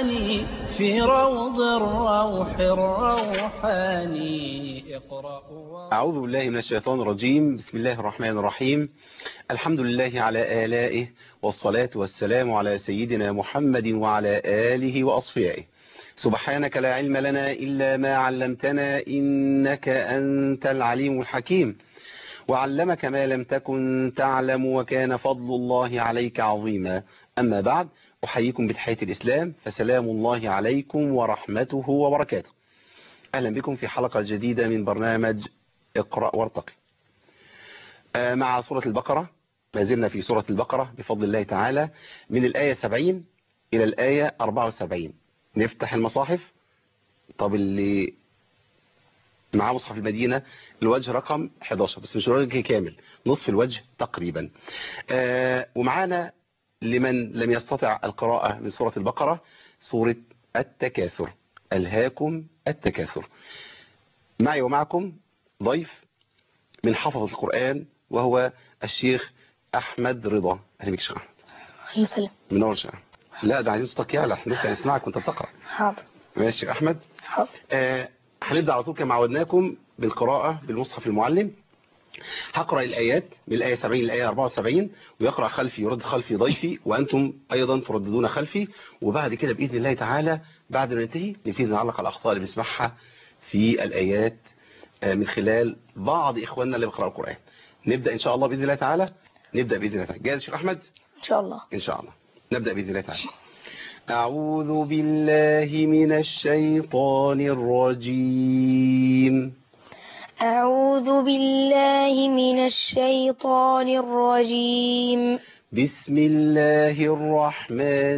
معاني في روض الروح الروحاني اقرأوا أعوذ بالله من الشيطان الرجيم بسم الله الرحمن الرحيم الحمد لله على آلائه والصلاة والسلام على سيدنا محمد وعلى آله وأصفيائه سبحانك لا علم لنا إلا ما علمتنا إنك أنت العليم الحكيم وعلمك ما لم تكن تعلم وكان فضل الله عليك عظيما أما بعد أحييكم بتحية الإسلام فسلام الله عليكم ورحمته وبركاته أهلا بكم في حلقة جديدة من برنامج اقرأ وارتقي آه، مع سورة البقرة ما زلنا في سورة البقرة بفضل الله تعالى من الآية 70 إلى الآية 74 نفتح المصاحف طب اللي مع مصحف المدينة الوجه رقم 11 بس مش الوجه كامل نصف الوجه تقريبا آه ومعانا لمن لم يستطع القراءة من سورة البقرة سورة التكاثر ألهاكم التكاثر معي ومعكم ضيف من حفظة القرآن وهو الشيخ أحمد رضا أهلا بك شيخ أحمد يسلم منور شيخ أحمد لا ده عايزين صوتك يعلى احنا لسه هنسمعك وانت بتقرأ حاضر ماشي يا أحمد حاضر آه هنبدأ على طول كما عودناكم بالقراءة بالمصحف المعلم هقرأ الآيات من الآية 70 للآية 74 ويقرأ خلفي يرد خلفي ضيفي وأنتم أيضا ترددون خلفي وبعد كده بإذن الله تعالى بعد ما ننتهي نبتدي نعلق على الأخطاء اللي بنسمعها في الآيات آه، من خلال بعض إخواننا اللي بيقرأوا القرآن نبدأ إن شاء الله بإذن الله تعالى نبدأ بإذن الله تعالى جاهز يا شيخ أحمد إن شاء الله إن شاء الله نبدأ بإذن الله تعالى أعوذ بالله من الشيطان الرجيم أعوذ بالله من الشيطان الرجيم بسم الله الرحمن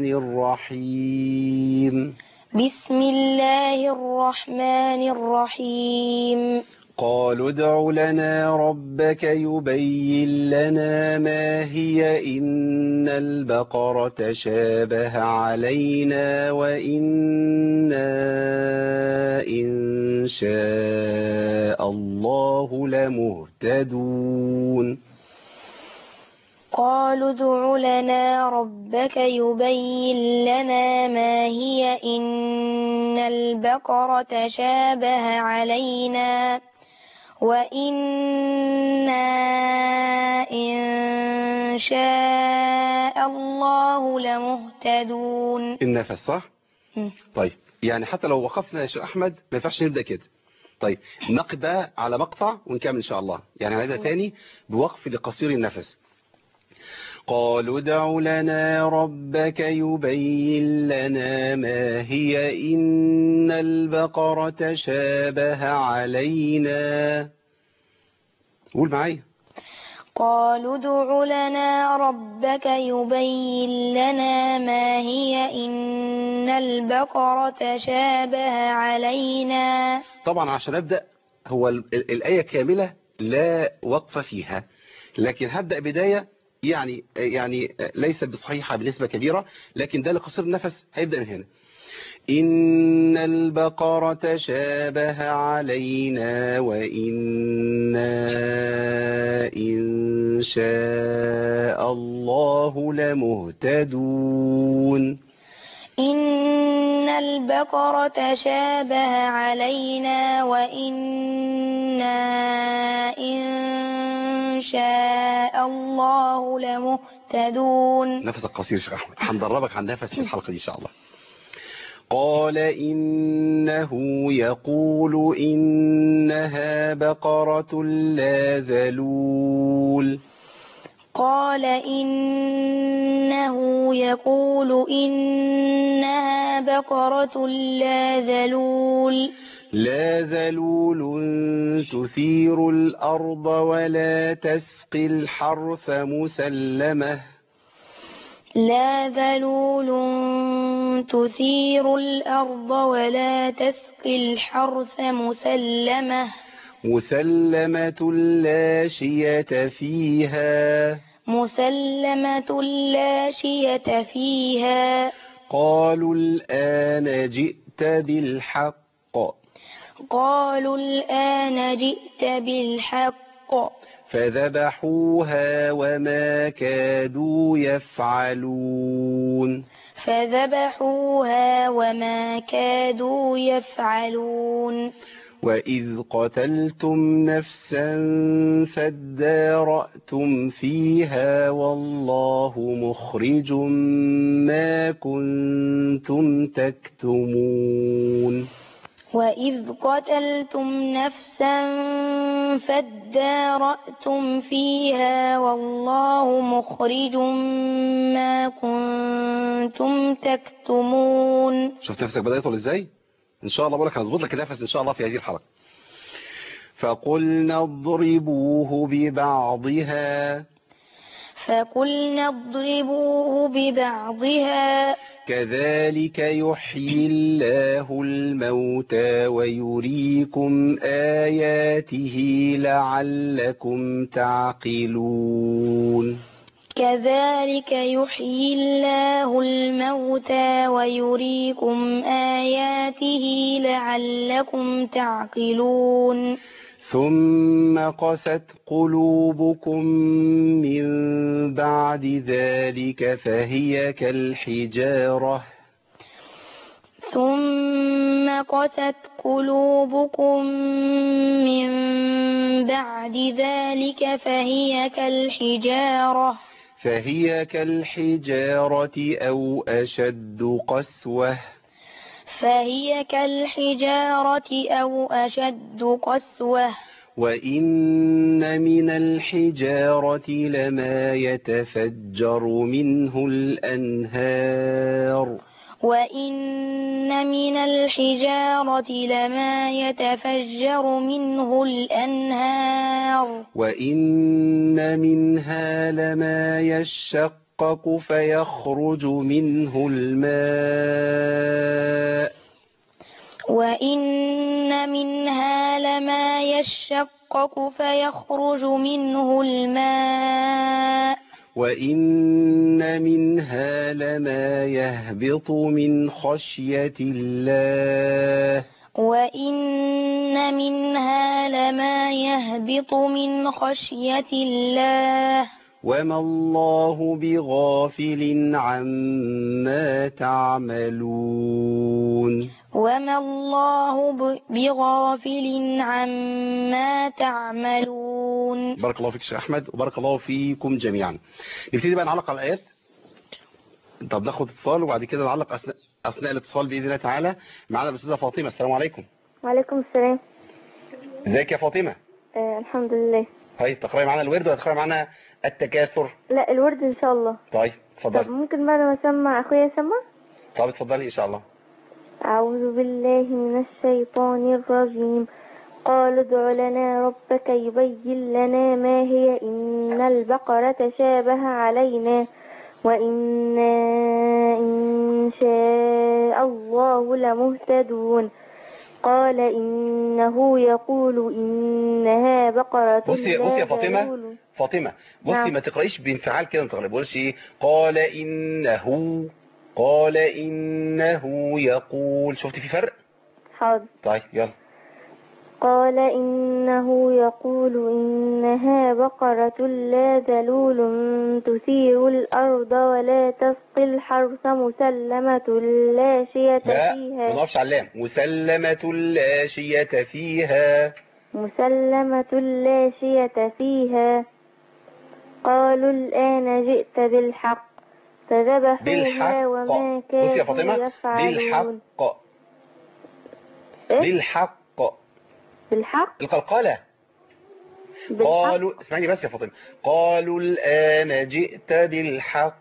الرحيم بسم الله الرحمن الرحيم قالوا ادع لنا ربك يبين لنا ما هي إن البقرة شابه علينا وإنا إن شاء الله لمهتدون قالوا ادع لنا ربك يبين لنا ما هي إن البقرة شابه علينا وإنا إن شاء الله لمهتدون النفس صح؟ مم. طيب يعني حتى لو وقفنا يا شيخ أحمد ما ينفعش نبدأ كده طيب نقف بقى على مقطع ونكمل إن شاء الله يعني هنعيدها تاني بوقف لقصير النفس قالوا ادع لنا ربك يبين لنا ما هي إن البقرة شابه علينا قول معايا قالوا ادع لنا ربك يبين لنا ما هي إن البقرة شابه علينا طبعا عشان أبدأ هو ال- ال- الآية كاملة لا وقف فيها لكن هبدأ بداية يعني يعني ليست بصحيحة بنسبة كبيرة لكن ده لقصير النفس هيبدأ من هنا إن البقرة شابه علينا وإنا إن شاء الله لمهتدون إن البقرة شابه علينا وإنا إن شاء الله لمهتدون نفسك قصير شيخ أحمد هندربك على النفس في الحلقة دي إن شاء الله قال إنه يقول إنها بقرة لا ذلول قال إنه يقول إنها بقرة لا ذلول لا ذلول تثير الأرض ولا تسقي الحرث مسلمة لا ذلول تثير الأرض ولا تسقي الحرث مسلمة مسلمة لا شية فيها مسلمة لا شية فيها قالوا الآن جئت بالحق قالوا الآن جئت بالحق فذبحوها وما كادوا يفعلون فذبحوها وما كادوا يفعلون وإذ قتلتم نفسا فادارأتم فيها والله مخرج ما كنتم تكتمون وإذ قتلتم نفسا فادارأتم فيها والله مخرج ما كنتم تكتمون شفت نفسك بدأ يطول ازاي ان شاء الله بقولك هنظبط لك النفس ان شاء الله في هذه الحلقة فقلنا اضربوه ببعضها فقلنا اضربوه ببعضها كذلك يحيي الله الموتى ويريكم آياته لعلكم تعقلون كذلك يحيي الله الموتى ويريكم آياته لعلكم تعقلون ثم قست قلوبكم من بعد ذلك فهي كالحجارة ثم قست قلوبكم من بعد ذلك فهي كالحجارة فهي كالحجارة أو أشد قسوة فهي كالحجارة أو أشد قسوة وإن من الحجارة لما يتفجر منه الأنهار وإن من الحجارة لما يتفجر منه الأنهار وإن منها لما يشقق فيخرج منه الماء وإن منها لما يشقق فيخرج منه الماء وإن منها لما يهبط من خشية الله وإن منها لما يهبط من خشية الله وما الله بغافل عما تعملون وما الله ب- بغافل عما تعملون بارك الله فيك يا شيخ أحمد وبارك الله فيكم جميعا نبتدي بقى نعلق على الآيات طب ناخد اتصال وبعد كده نعلق أثناء, أثناء الاتصال بإذن الله تعالى معنا الأستاذة فاطمة السلام عليكم وعليكم السلام ازيك يا فاطمة آه الحمد لله هاي تقرأي معنا الورد ولا تقرأي معنا التكاثر لا الورد ان شاء الله طيب طب اتفضلي ممكن بعد ما اسمع اخويا يسمع طب اتفضلي إن شاء الله اعوذ بالله من الشيطان الرجيم قالوا ادع لنا ربك يبين لنا ما هي ان البقرة تشابه علينا وإنا إن شاء الله لمهتدون قال إنه يقول إنها بقرة بصي لا بصي يا فاطمة ذلول. فاطمة بصي نعم. ما تقرأيش بانفعال كده ما تقرأيش ايه قال إنه قال إنه يقول شفتي في فرق حاضر طيب يلا قال إنه يقول إنها بقرة لا ذلول تثير الأرض ولا تسقي الحرث مسلمة لا شية لا ما فيها نقفش على اللام مسلمة لا شية فيها مسلمة لا شية فيها قالوا الآن جئت بالحق فذبحوها بالحق وما بصي يا كادوا فاطمة بالحق يفعلون إيه؟ بالحق بالحق القلقلة بالحق قالوا اسمعني بس يا فاطمة قالوا الآن جئت بالحق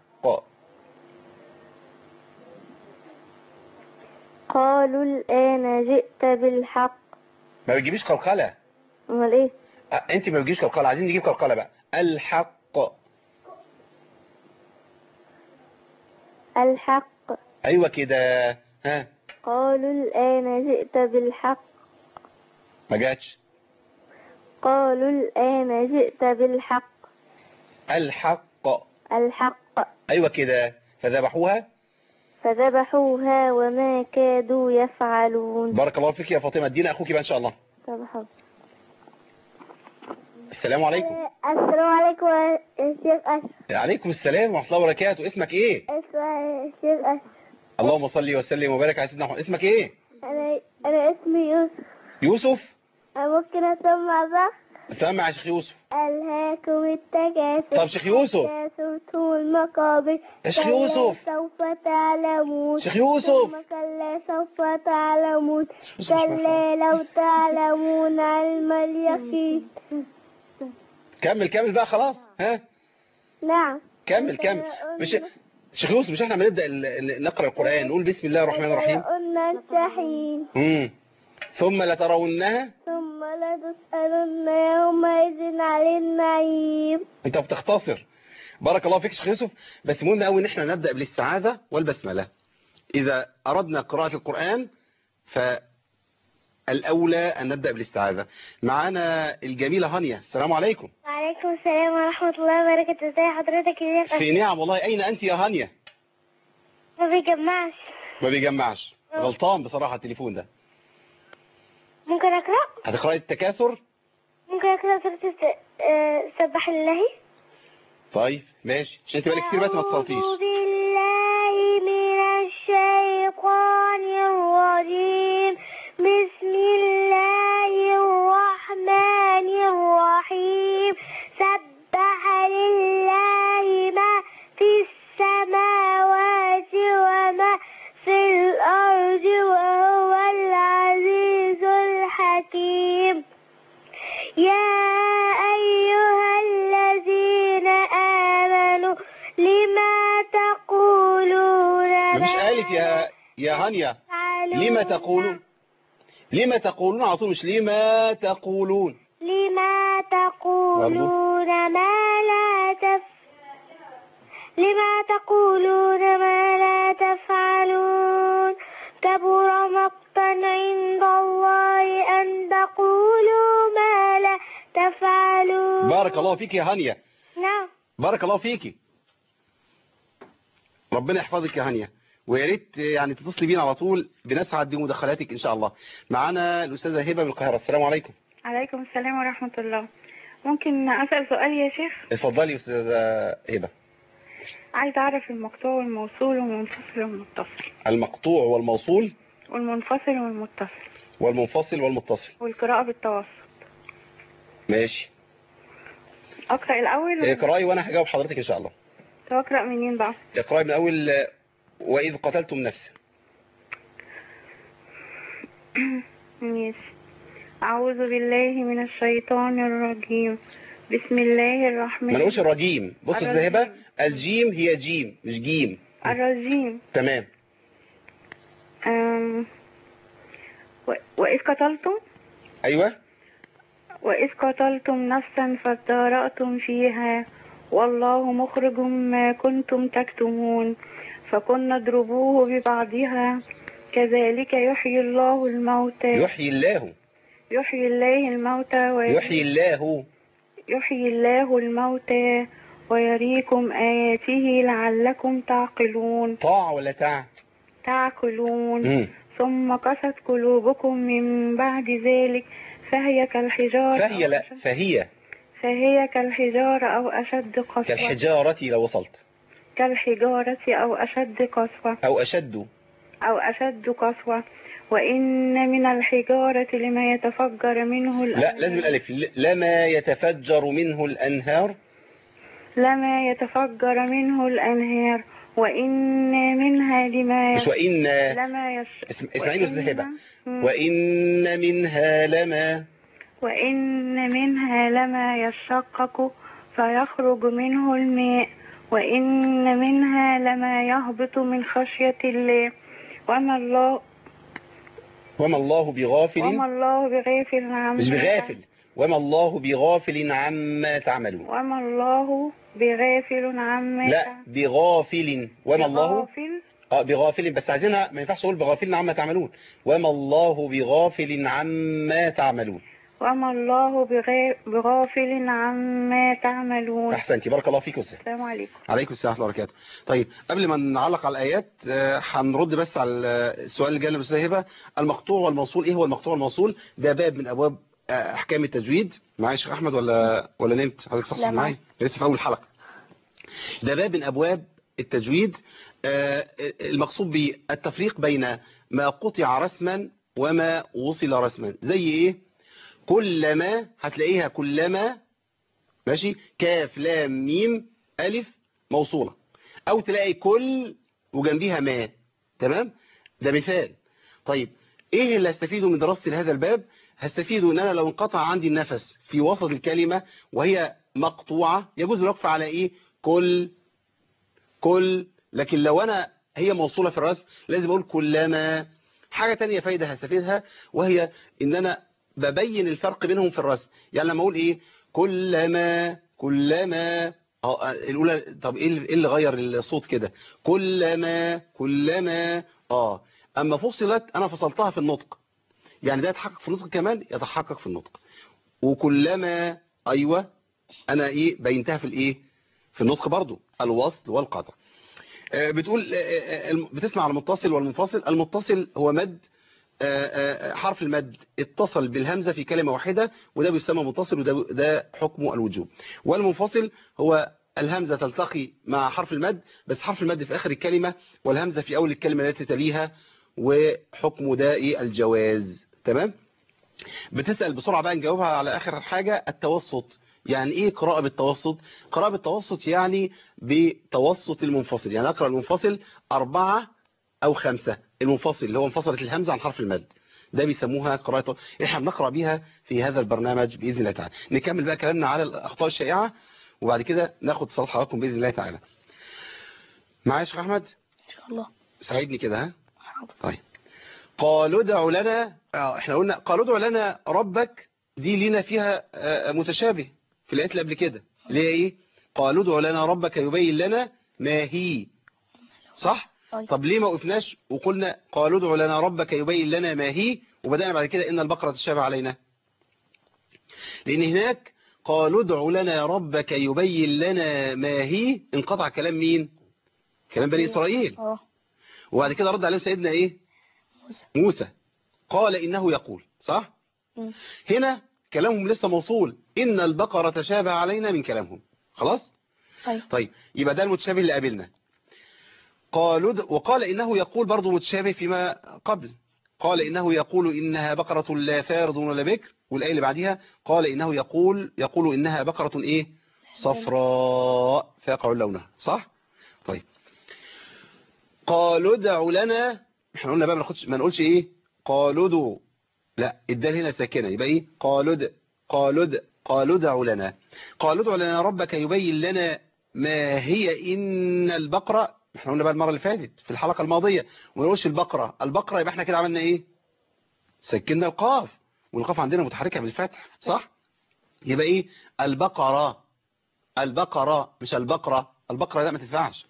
قالوا الآن جئت بالحق ما بتجيبيش قلقلة أمال إيه أه، انت ما بتجيبش قلقلة عايزين نجيب قلقلة بقى الحق الحق ايوه كده ها قالوا الآن جئت بالحق ما جاتش قالوا الآن جئت بالحق الحق الحق ايوه كده فذبحوها فذبحوها وما كادوا يفعلون بارك الله فيك يا فاطمة ادينا اخوك بقى ان شاء الله طب حاضر. السلام عليكم السلام عليكم يا شيخ أشرف عليكم السلام ورحمة الله وبركاته اسمك ايه اسمع شيخ أشرف اللهم صل وسلم وبارك على سيدنا محمد اسمك ايه أنا أنا اسمي يوسف يوسف أنا ممكن أسمع صح سامع يا شيخ يوسف ألهاكم التكاثر طب شيخ يوسف تكاثرتم المقابر يا شيخ كلا يوسف. سوف تعلمون شيخ يوسف. ثم كلا سوف تعلمون يوسف مش كلا لو تعلمون علم اليقين كمل كمل بقى خلاص ها نعم كمل كمل مش شيخ يوسف مش احنا بنبدأ ال- ال- نقرأ القرآن نقول بسم الله الرحمن الرحيم قلنا الجحيم مم. ثم لترونها ثم لتسألن يومئذ عن النعيم انت بتختصر بارك الله فيك يا شيخ يوسف بس مهم قوي ان احنا نبدأ بالاستعاذة والبسملة اذا اردنا قراءة القرآن فالاولى ان نبدأ بالاستعاذة معانا الجميلة هانيا السلام عليكم وعليكم السلام ورحمة الله وبركاته ازي حضرتك يا شيخ في نعم والله اين انت يا هانيا ما بيجمعش ما بيجمعش غلطان بصراحة التليفون ده ممكن أقرأ؟ هتقرأي التكاثر ممكن أقرأ سورة الس- آه، سبح لله طيب ماشي عشان انت بقالك كتير بس ما اتصلتيش أعوذ بالله من الشيطان الرجيم بسم الله الرحمن الرحيم سبح لله ما في السماوات وما في الأرض وهو العزيز الحكيم يا أيها الذين آمنوا لما تقولون مش قالت يا يا هانيا لما تقولون لما تقولون على طول مش لما تقولون لما تقولون ما لا تف لما تقولون ما لا تفعلون كبر مقتا عند الله أن تقولوا ما لا تفعلون بارك الله فيك يا هانيا نعم بارك الله فيكي ربنا يحفظك يا هانيا ويا ريت يعني تتصلي بينا على طول بنسعد بمداخلاتك ان شاء الله معانا الاستاذه هبه من القاهره السلام عليكم عليكم السلام ورحمة الله ممكن أسأل سؤال يا شيخ اتفضلي يا استاذه هبه عايز أعرف المقطوع والموصول والمنفصل والمتصل المقطوع والموصول والمنفصل والمتصل والمنفصل والمتصل والقراءة بالتوسط ماشي أقرأ الأول اقراي وانا هجاوب حضرتك ان شاء الله طب أقرأ منين بقى اقراي من اول آه، واذ قتلتم نفسا ماشي أعوذ بالله من الشيطان الرجيم بسم الله الرحمن ما نقولش الرجيم بص يا استاذه هبه الرجيم. الجيم هي جيم مش جيم الرجيم تمام أم... و... وإذ قتلتم ايوه وإذ قتلتم نفسا فادارأتم فيها والله مخرج ما كنتم تكتمون فكنا اضربوه ببعضها كذلك يحيي الله الموتى يحيي الله يحيي الله الموتى ويري- يحيي الله يحيي الله الموتى ويريكم آياته لعلكم تعقلون طاع ولا تع تعقلون مم. ثم قست قلوبكم من بعد ذلك فهي كالحجارة فهي أو لا أشد- فهي فهي كالحجارة أو أشد قسوة كالحجارة لو وصلت كالحجارة أو أشد قسوة أو أشد أو أشد قسوة وإن من الحجارة لما يتفجر منه لا الأنهار لازم الألف ل- لما يتفجر منه الأنهار لما يتفجر منه الأنهار وإن منها لما مش وإن لما يش... اسم- اسمعيني يا أستاذ هبة وإن- مم. وإن منها لما وإن منها لما يشقق فيخرج منه الماء وإن منها لما يهبط من خشية الله وما الله وما الله بغافل وما الله بغافل عما مش بغافل وما الله بغافل عما تعملون وما الله بغافل عما لا تعملون. بغافل وما الله بغافل اه بغافل بس عايزينها ما ينفعش اقول بغافل عما تعملون وما الله بغافل عما تعملون وما الله بغا- بغافل عما تعملون احسنتي بارك الله فيك استاذ السلام عليكم عليكم السلام ورحمه الله وبركاته طيب قبل ما نعلق على الايات آه، هنرد بس على السؤال اللي جاي للاستاذ هبه المقطوع والموصول ايه هو المقطوع والموصول ده باب من ابواب آه، احكام التجويد معايا يا شيخ احمد ولا ولا نمت حضرتك صح لا، معايا لسه في اول حلقه ده باب من ابواب التجويد آه، المقصود به التفريق بين ما قطع رسما وما وصل رسما زي ايه كلما هتلاقيها كلما ماشي كاف لام ميم الف موصوله او تلاقي كل وجنبيها ما تمام ده مثال طيب ايه اللي هستفيده من دراستي لهذا الباب هستفيده ان انا لو انقطع عندي النفس في وسط الكلمة وهي مقطوعة يجوز الوقف على ايه كل كل لكن لو انا هي موصولة في الرأس لازم اقول كلما حاجة تانية فايدة هستفيدها وهي ان انا ببين الفرق بينهم في الرسم يعني لما اقول ايه كلما كلما اه الاولى طب ايه اللي- إيه اللي غير الصوت كده كلما كلما اه اما فصلت انا فصلتها في النطق يعني ده يتحقق في النطق كمان يتحقق في النطق وكلما ايوه انا ايه بينتها في الايه في النطق برضو الوصل والقطع آه، بتقول آه، آه، الم- بتسمع على المتصل والمنفصل المتصل هو مد آه، آه، حرف المد اتصل بالهمزة في كلمة واحدة وده بيسمى متصل وده ده حكمه الوجوب والمنفصل هو الهمزة تلتقي مع حرف المد بس حرف المد في آخر الكلمة والهمزة في أول الكلمة التي تليها وحكمه ده إيه الجواز تمام بتسأل بسرعة بقى نجاوبها على آخر حاجة التوسط يعني ايه قراءة بالتوسط قراءة بالتوسط يعني بتوسط المنفصل يعني اقرأ المنفصل أربعة أو خمسة المنفصل اللي هو انفصلت الهمزة عن حرف المد ده بيسموها قراءة احنا بنقرأ بيها في هذا البرنامج بإذن الله تعالى نكمل بقى كلامنا على الأخطاء الشائعة وبعد كده ناخد صلاة حضراتكم بإذن الله تعالى معايا يا شيخ أحمد إن شاء الله ساعدني كده ها حاضر طيب قالوا ادع لنا آه، احنا قلنا قالوا ادع لنا ربك دي لينا فيها آه، متشابه في الآيات اللي قبل كده اللي هي ايه قالوا ادع لنا ربك يبين لنا ما هي صح طيب. طب ليه ما وقفناش وقلنا قالوا ادع لنا ربك يبين لنا ما هي وبدأنا بعد كده ان البقرة تشابه علينا لان هناك قالوا ادع لنا ربك يبين لنا ما هي انقطع كلام مين كلام بني اسرائيل اه وبعد كده رد عليهم سيدنا ايه موسى موسى قال إنه يقول صح مم. هنا كلامهم لسه موصول إن البقرة تشابه علينا من كلامهم خلاص طيب طيب يبقى ده المتشابه اللي قابلنا قالوا د- وقال إنه يقول برضو متشابه فيما قبل قال إنه يقول إنها بقرة لا فارض ولا بكر والآية اللي بعدها قال إنه يقول يقول إنها بقرة إيه صفراء فاقع لونها صح طيب قالوا ادع لنا احنا قلنا بقى ما ناخدش ما نقولش ايه قالوا ادعوا لا الدال هنا ساكنه يبقى ايه قالوا ادع قالوا ادع قالوا ادع لنا قالوا ادع لنا ربك يبين لنا ما هي ان البقره احنا قلنا بقى المره اللي فاتت في الحلقه الماضيه وما نقولش البقره البقره يبقى احنا كده عملنا ايه سكننا القاف والقاف عندنا متحركه بالفتح صح يبقى ايه البقره البقره مش البقره البقره لا ما تنفعش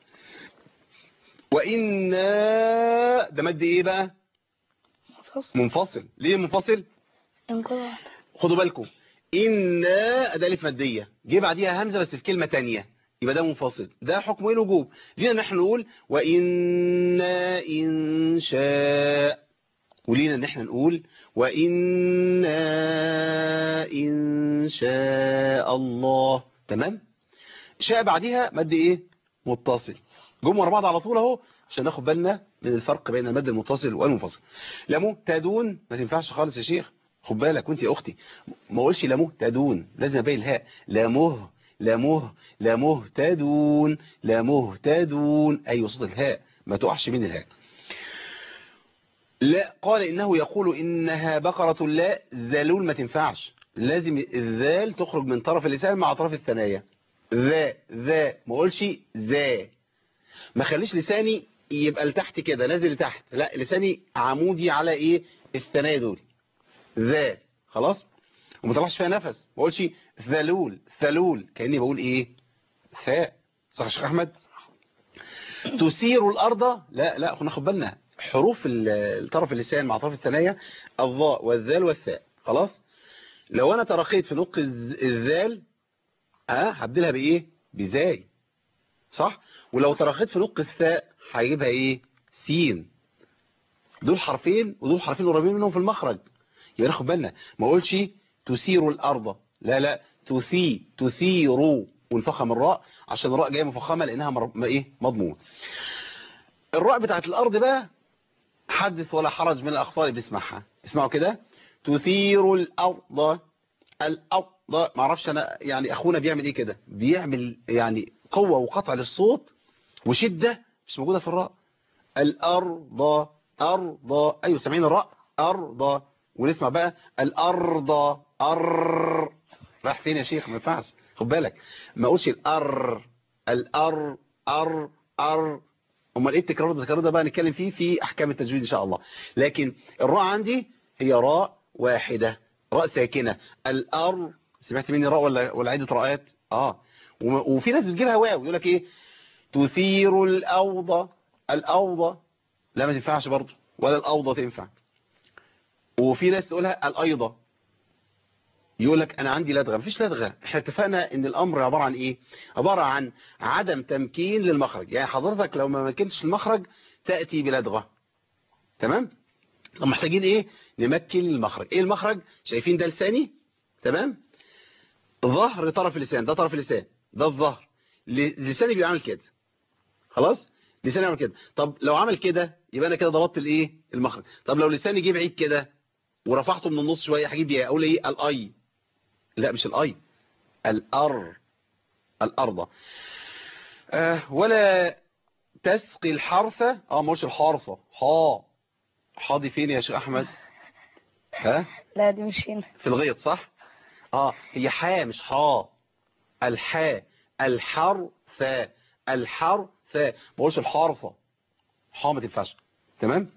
وإن ده مد ايه بقى منفصل منفصل ليه منفصل انقطع خدوا بالكم إن أداة ألف مادية جه بعديها همزة بس في كلمة تانية يبقى ده منفصل ده حكم ايه الوجوب لينا نحن نقول وإنا إن شاء ولينا ان احنا نقول وإنا إن شاء الله تمام شاء بعديها مد ايه متصل جم ورا بعض على طول اهو عشان ناخد بالنا من الفرق بين المد المتصل والمنفصل لمو تدون ما تنفعش خالص يا شيخ خد بالك وانت يا اختي ما اقولش لمو تدون لازم ابين الهاء لمه لمه لمه تدون لمه تدون ايوه صوت الهاء ما تقعش بين الهاء لا قال انه يقول انها بقرة لا ذلول ما تنفعش لازم الذال تخرج من طرف اللسان مع طرف الثنايا ذا ذا ما اقولش ذا ما خليش لساني يبقى لتحت كده نازل لتحت لا لساني عمودي على ايه الثنايا دول ذا خلاص وما طلعش فيها نفس ما اقولش ذلول ثلول كاني بقول ايه ثاء صح يا شيخ احمد تثير الارض لا لا ناخد بالنا حروف ال- الطرف اللسان مع طرف الثنايا الضاء والذال والثاء خلاص لو انا ترخيت في نق الز- الذال اه هبدلها بايه بزاي صح ولو ترخيت في نق الثاء هجيبها ايه سين دول حرفين ودول حرفين قريبين منهم في المخرج يبقى ناخد بالنا ما اقولش تثير الارض لا لا تثي تثير ونفخم الراء عشان الراء جايه مفخمه لانها مر... ما ايه مضمومه الراء بتاعت الارض بقى حدث ولا حرج من الاخطاء اللي بنسمعها اسمعوا كده تثير الارض الارض ما اعرفش انا يعني اخونا بيعمل ايه كده بيعمل يعني قوه وقطع للصوت وشده مش موجوده في الراء الارض ارض ايوه سامعين الراء ارض ونسمع بقى الارض ار راح فين يا شيخ ما ينفعش خد بالك ما اقولش الار الار ار ار امال ايه التكرار ده التكرار ده بقى نتكلم فيه في احكام التجويد ان شاء الله لكن الراء عندي هي راء واحده راء ساكنه الار سمعت مني راء ولا ولا عده راءات اه وم- وفي ناس بتجيبها واو يقول لك ايه تثير الاوضه الاوضه لا ما تنفعش برضه ولا الاوضه تنفع وفي ناس تقولها الايضه يقول لك انا عندي لدغه مفيش لدغه احنا اتفقنا ان الامر عباره عن ايه عباره عن عدم تمكين للمخرج يعني حضرتك لو ما مكنتش المخرج تاتي بلدغه تمام طب محتاجين ايه نمكن المخرج ايه المخرج شايفين ده لساني تمام ظهر طرف اللسان ده طرف اللسان ده الظهر ل- لساني بيعمل كده خلاص لساني يعمل كده طب لو عمل كده يبقى انا كده ضبطت الايه المخرج طب لو لساني جه بعيد كده ورفعته من النص شويه هجيب ايه اقول ايه الاي لا مش الاي الار الارض آه ولا تسقي الحرف اه ما قلتش الحرفه حا حا دي فين يا شيخ احمد ها لا دي مش هنا في الغيط صح اه هي حا مش حا الحا الحرف الحرف ما بقولش الحرفه حا ما تنفعش تمام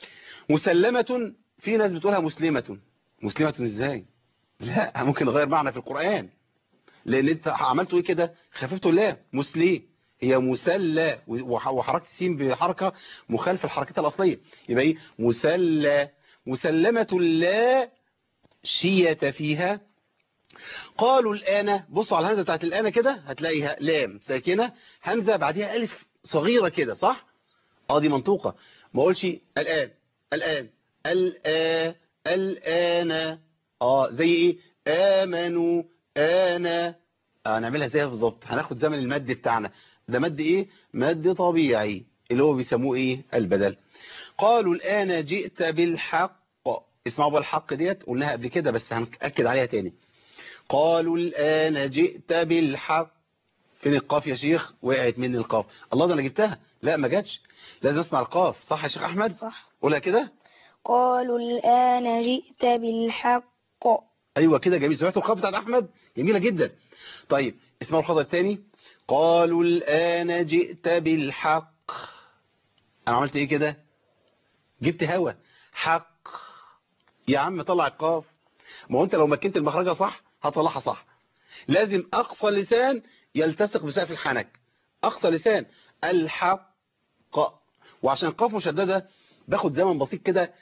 مسلمة في ناس بتقولها مسلمة مسلمة ازاي لا ممكن نغير معنى في القرآن لان انت عملته ايه كده خففته لا مسلي هي مسلى وح- وحركة السين بحركة مخالفة الحركات الأصلية يبقى ايه مسلى مسلمة لا شية فيها قالوا الآن بصوا على الهمزة بتاعت الآن كده هتلاقيها لام ساكنة همزة بعدها ألف صغيرة كده صح اه دي منطوقة ما اقولش الآن الآن الآن الآن اه زي ايه آمنوا آنا آه نعملها زي بالظبط هناخد زمن المد بتاعنا ده مد ايه مد طبيعي اللي هو بيسموه ايه البدل قالوا الآن جئت بالحق اسمعوا بقى الحق ديت قلناها قبل كده بس هنأكد عليها تاني قالوا الآن جئت بالحق فين القاف يا شيخ وقعت مني القاف الله ده انا جبتها لا ما جاتش لازم اسمع القاف صح يا شيخ احمد صح قولها كده قالوا الآن جئت بالحق ايوه كده جميل سمعتوا القاف بتاعت احمد جميله جدا طيب اسمعوا الخطأ الثاني قالوا الآن جئت بالحق انا عملت ايه كده جبت هوا حق يا عم طلع القاف ما هو انت لو مكنت المخرجة صح هتطلعها صح لازم اقصى لسان يلتصق بسقف الحنك اقصى لسان الحق وعشان القاف مشددة باخد زمن بسيط كده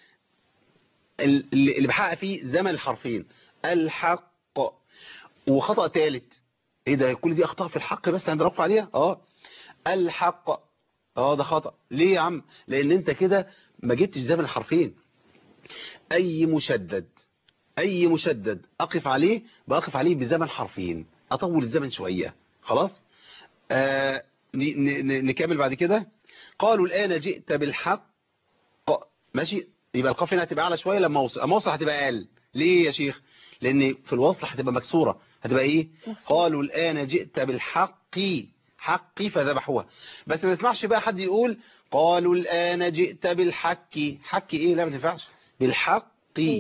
اللي اللي بحقق فيه زمن الحرفين الحق وخطأ ثالث ايه ده كل دي اخطاء في الحق بس هنرفع عليها اه الحق اه ده خطأ ليه يا عم لان انت كده ما جبتش زمن الحرفين اي مشدد اي مشدد اقف عليه بقف عليه بزمن حرفين اطول الزمن شوية خلاص آه ن- ن- نكمل بعد كده قالوا الآن جئت بالحق ماشي يبقى القاف هنا هتبقى اعلى شويه لما اوصل اما اوصل هتبقى اقل ليه يا شيخ لان في الوصل هتبقى مكسوره هتبقى ايه قالوا الان جئت بالحق حق فذبحوها بس ما نسمعش بقى حد يقول قالوا الان جئت بالحق حق ايه لا ما تنفعش بالحق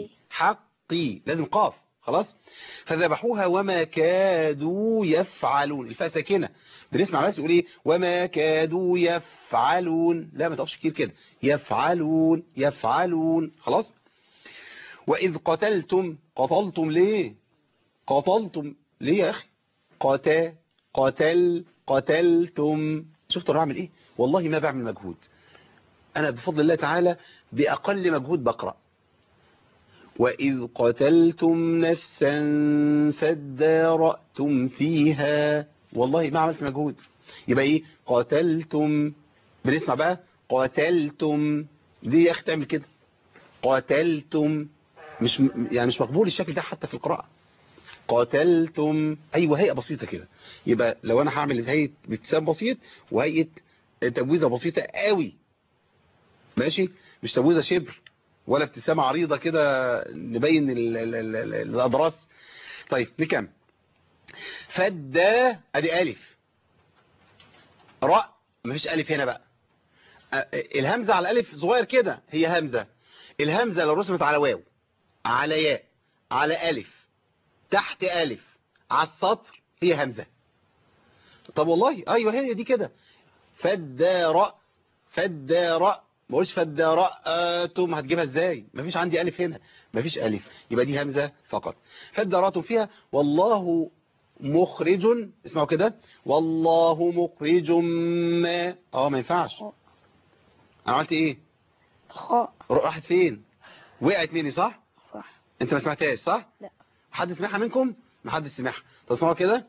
حقي لازم قاف خلاص فذبحوها وما كادوا يفعلون الفاء ساكنه بنسمع ناس يقول ايه وما كادوا يفعلون لا ما تقفش كتير كده يفعلون يفعلون خلاص واذ قتلتم قتلتم ليه قتلتم ليه يا اخي قتا قتل قتلتم شفتوا انا بعمل ايه والله ما بعمل مجهود انا بفضل الله تعالى باقل مجهود بقرأ وإذ قتلتم نفسا فادارأتم فيها والله ما عملت مجهود يبقى ايه قتلتم بنسمع بقى قتلتم دي يا اخي تعمل كده قتلتم مش يعني مش مقبول الشكل ده حتى في القراءة قتلتم ايوه هيئه بسيطه كده يبقى لو انا هعمل هيئه ابتسام بسيط وهيئه تبويزه بسيطه قوي ماشي مش تبويزه شبر ولا ابتسامه عريضه كده نبين ال- ال- ال- ال- الاضراس طيب نكمل فدا ادي الف راء مفيش الف هنا بقى أ- الهمزه على الالف صغير كده هي همزه الهمزه لو رسمت على واو على ياء على الف تحت الف على السطر هي همزه طب والله ايوه هي دي كده فدار فدار ما قولش فدارأتم هتجيبها ازاي مفيش عندي الف هنا مفيش الف يبقى دي همزه فقط فدارأتم فيها والله مخرج اسمعوا كده والله مخرج ما اه ما ينفعش انا عملت ايه خاء راحت فين وقعت مني صح صح انت ما سمعتهاش صح لا. حد سمعها منكم ما حد سمعها تسمعوا كده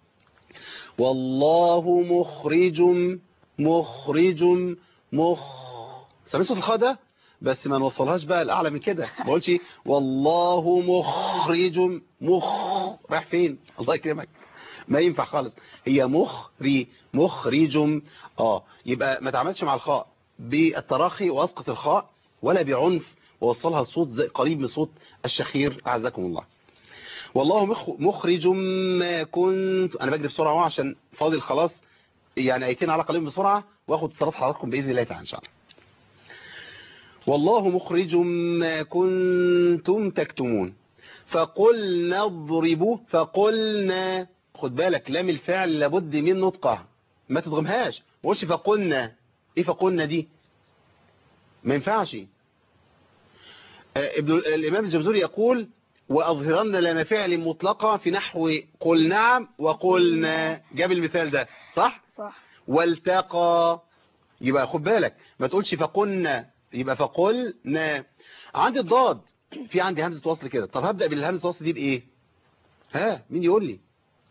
والله مخرج مخرج مخ سامعين صوت الخاء ده بس ما نوصلهاش بقى الاعلى من كده ما اقولش والله مخرج مخ رايح فين الله يكرمك ما ينفع خالص هي مخري مخرج اه يبقى ما تعملش مع الخاء بالتراخي واسقط الخاء ولا بعنف ووصلها لصوت زي قريب من صوت الشخير اعزكم الله والله مخ- مخرج ما كنت انا بجري بسرعه اهو عشان فاضل خلاص يعني ايتين على قليل بسرعه واخد اتصالات حضراتكم باذن الله تعالى ان شاء الله والله مخرج ما كنتم تكتمون فقلنا اضربوا فقلنا خد بالك لام الفعل لابد من نطقها ما تضغمهاش ما تقولش فقلنا ايه فقلنا دي ما ينفعش آه، ابن الامام الجمزوري يقول واظهرن لام فعل مطلقه في نحو قل نعم وقلنا جاب المثال ده صح صح والتقى يبقى خد بالك ما تقولش فقلنا يبقى فقلنا عندي الضاد في عندي همزة وصل كده طب هبدأ بالهمزة وصل دي بإيه ها مين يقول لي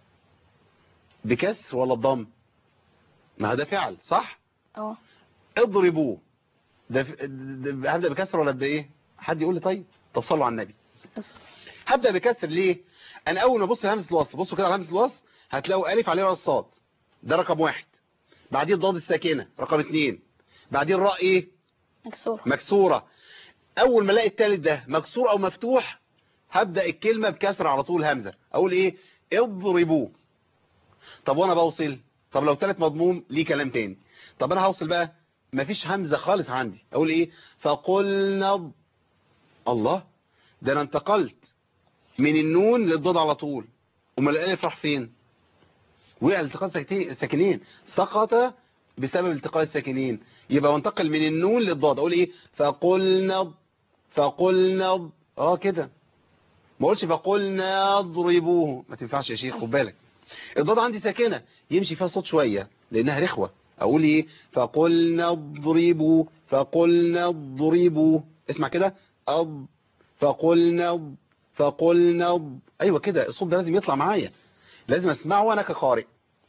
بكسر ولا بضم ما ده فعل صح اه اضربوه ده, ف- ده هبدأ بكسر ولا بإيه حد يقول لي طيب طب صلوا على النبي بس هبدأ بكسر ليه انا اول ما ابص لهمزة الوصل بصوا كده على همزة الوصل هتلاقوا الف عليه راس صاد ده رقم واحد بعدين الضاد الساكنة رقم اتنين بعدين راء ايه مكسورة مكسورة اول ما الاقي التالت ده مكسور او مفتوح هبدأ الكلمة بكسر على طول همزة اقول ايه اضربوه طب وانا بوصل طب لو تالت مضموم ليه كلام تاني طب انا هوصل بقى مفيش همزة خالص عندي اقول ايه فقلنا ض- الله ده انا انتقلت من النون للضاد على طول امال الالف راح فين وقع التقاء ساكتين- ساكنين سقط بسبب التقاء الساكنين يبقى وانتقل من النون للضاد اقول ايه فقلنا ض- فقلنا ض- اه كده ما اقولش فقلنا اضربوه ما تنفعش يا شيخ خد بالك الضاد عندي ساكنه يمشي فيها صوت شويه لانها رخوه اقول ايه فقلنا اضربوا فقلنا اضربوا اسمع كده أض فقلنا اض فقلنا اض ايوه كده الصوت ده لازم يطلع معايا لازم اسمعه وانا كقارئ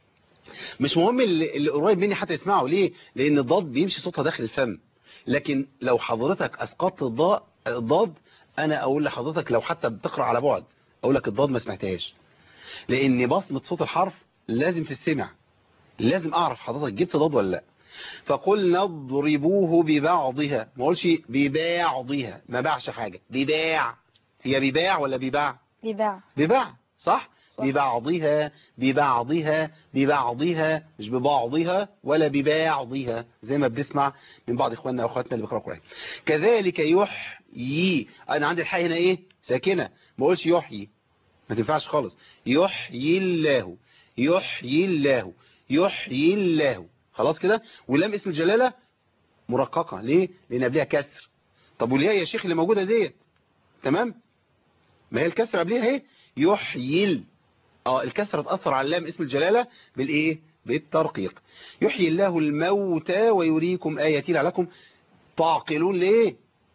مش مهم اللي, اللي قريب مني حتى يسمعه ليه لان الضاد بيمشي صوتها داخل الفم لكن لو حضرتك اسقطت الضاء الضاد انا اقول لحضرتك لو حتى بتقرا على بعد اقول لك الضاد ما سمعتهاش لان بصمه صوت الحرف لازم تسمع لازم اعرف حضرتك جبت ضاد ولا لا فقلنا اضربوه ببعضها ما اقولش ببعضها ما باعش حاجه بباع هي بباع ولا بباع بيباع بباع صح صح. ببعضها ببعضها ببعضها مش ببعضها ولا ببعضها زي ما بنسمع من بعض اخواننا واخواتنا اللي بيقراوا قرآن كذلك يحيي انا عندي الحاء هنا ايه ساكنه ما اقولش يحيي ما تنفعش خالص يحيي الله يحيي الله يحيي الله خلاص كده ولام اسم الجلاله مرققه ليه لان قبلها كسر طب والياء يا شيخ اللي موجوده ديت تمام ما هي الكسر قبلها اهي يحيي ال- اه الكسرة تأثر على اللام اسم الجلالة بالايه بالترقيق يحيي الله الموتى ويريكم آياتي لعلكم تعقلون ليه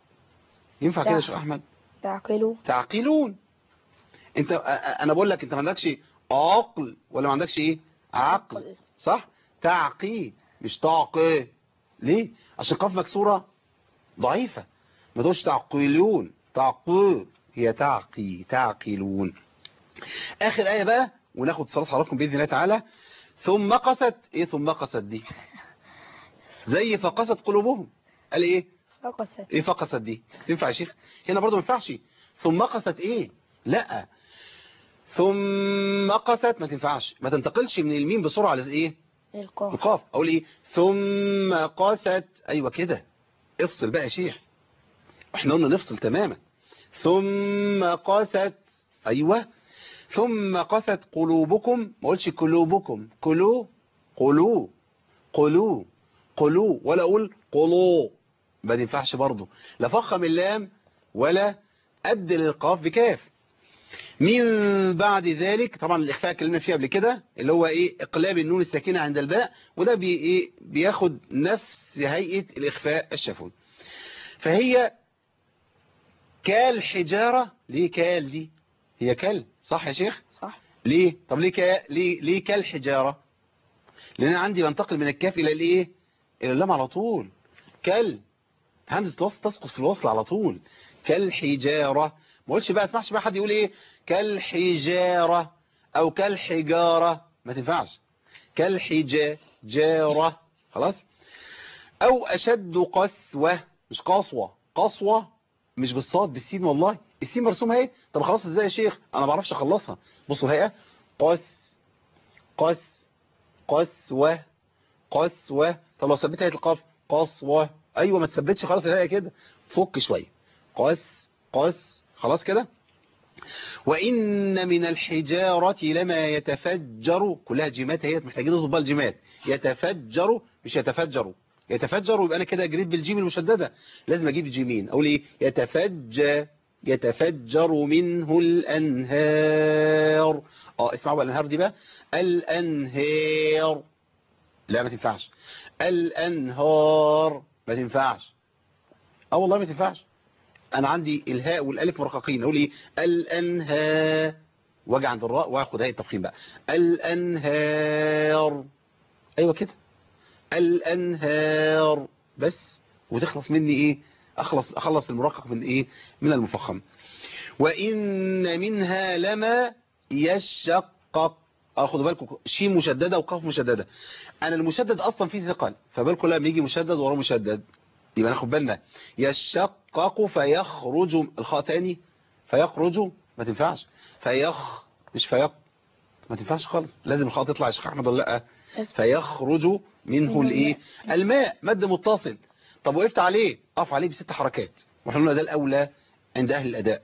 ينفع كده يا شيخ احمد تعقلوا تعقلون انت أ- أ- انا بقول لك انت ما عندكش عقل ولا ما عندكش ايه عقل عقل. صح تعقي مش تعقي ليه عشان قاف مكسوره ضعيفه ما تقولش تعقلون تعقل هي تعقي تعقلون اخر ايه بقى وناخد صلاه حضراتكم باذن الله تعالى ثم قست ايه ثم قست دي زي فقست قلوبهم قال ايه فقست ايه فقست دي تنفع يا شيخ هنا برضو ما ينفعش ثم قست ايه لا ثم قست ما تنفعش ما تنتقلش من الميم بسرعه لايه القاف القاف اقول ايه ثم قست ايوه كده افصل بقى يا شيخ احنا قلنا نفصل تماما ثم قست ايوه ثم قست قلوبكم ما قلتش قلوبكم قلو قلو قلو قلو ولا اقول قلو ما ينفعش برضه لا فخم اللام ولا ابدل القاف بكاف من بعد ذلك طبعا الاخفاء اتكلمنا فيه قبل كده اللي هو ايه اقلاب النون الساكنه عند الباء وده بي ايه بياخد نفس هيئه الاخفاء الشفوي فهي كالحجاره ليه كال دي هي كال صح يا شيخ صح ليه طب ليه كا ليه ليه كالحجاره لان انا عندي بنتقل من الكاف الى الايه الى اللام على طول كال همزه وصل تسقط في الوصل على طول كالحجاره ما قلتش بقى اسمعش بقى حد يقول ايه كالحجاره او كالحجاره ما تنفعش كالحجاره خلاص او اشد قسوه مش قسوه قسوه مش بالصاد بالسين والله السين مرسومه ايه طب خلاص ازاي يا شيخ انا ما بعرفش اخلصها بصوا الهيئه قس قس قسوه قسوه طب لو ثبتها القاف قسوه ايوه ما تثبتش خلاص الهيئه كده فك شويه قس قس خلاص كده وإن من الحجارة لما يتفجر كلها جيمات هي محتاجين نظبط بقى الجيمات يتفجر مش يتفجر يتفجر يبقى أنا كده جريت بالجيم المشددة لازم أجيب جيمين أقول إيه يتفجر يتفجر منه الأنهار اه اسمعوا بقى الأنهار دي بقى الأنهار لا ما تنفعش الأنهار ما تنفعش اه والله ما تنفعش انا عندي الهاء والالف مرققين اقول ايه الانهار واجي عند الراء واخد هاء التفخيم بقى الانهار ايوه كده الانهار بس وتخلص مني ايه اخلص اخلص المرقق من ايه من المفخم وان منها لما يشقق اخدوا بالكم شين مشدده وقاف مشدده انا المشدد اصلا فيه ثقل فبالكم لما يجي مشدد وراه مشدد يبقى ناخد بالنا يشقق فيخرج الخاء تاني فيخرج ما تنفعش فيخ مش فيق ما تنفعش خالص لازم الخاء تطلع يا شيخ احمد ولا لا فيخرج منه منه الايه الماء مد متصل طب وقفت عليه اقف عليه بست حركات واحنا قلنا ده الاولى عند اهل الاداء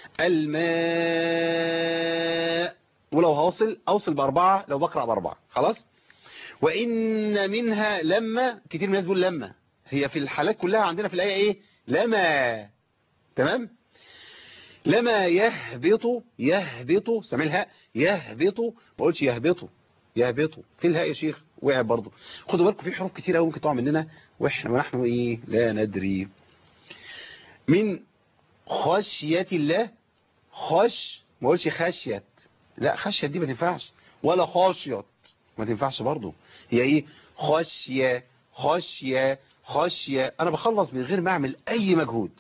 الماء ولو هوصل اوصل باربعه لو بقرا باربعه خلاص وان منها لما كتير من الناس بيقول لما هي في الحالات كلها عندنا في الآية ايه لما تمام لما يهبط يهبط سامع الهاء يهبط ما قلتش يهبط يهبط في الهاء يا شيخ وقع برضه خدوا بالكم في حروف كتير قوي ممكن تقع مننا واحنا ونحن ايه لا ندري من خشية الله خش ما قلتش خشيت لا خشيت دي ما تنفعش ولا خاشيت ما تنفعش برضه هي ايه خشية خشية خشية أنا بخلص من غير ما أعمل أي مجهود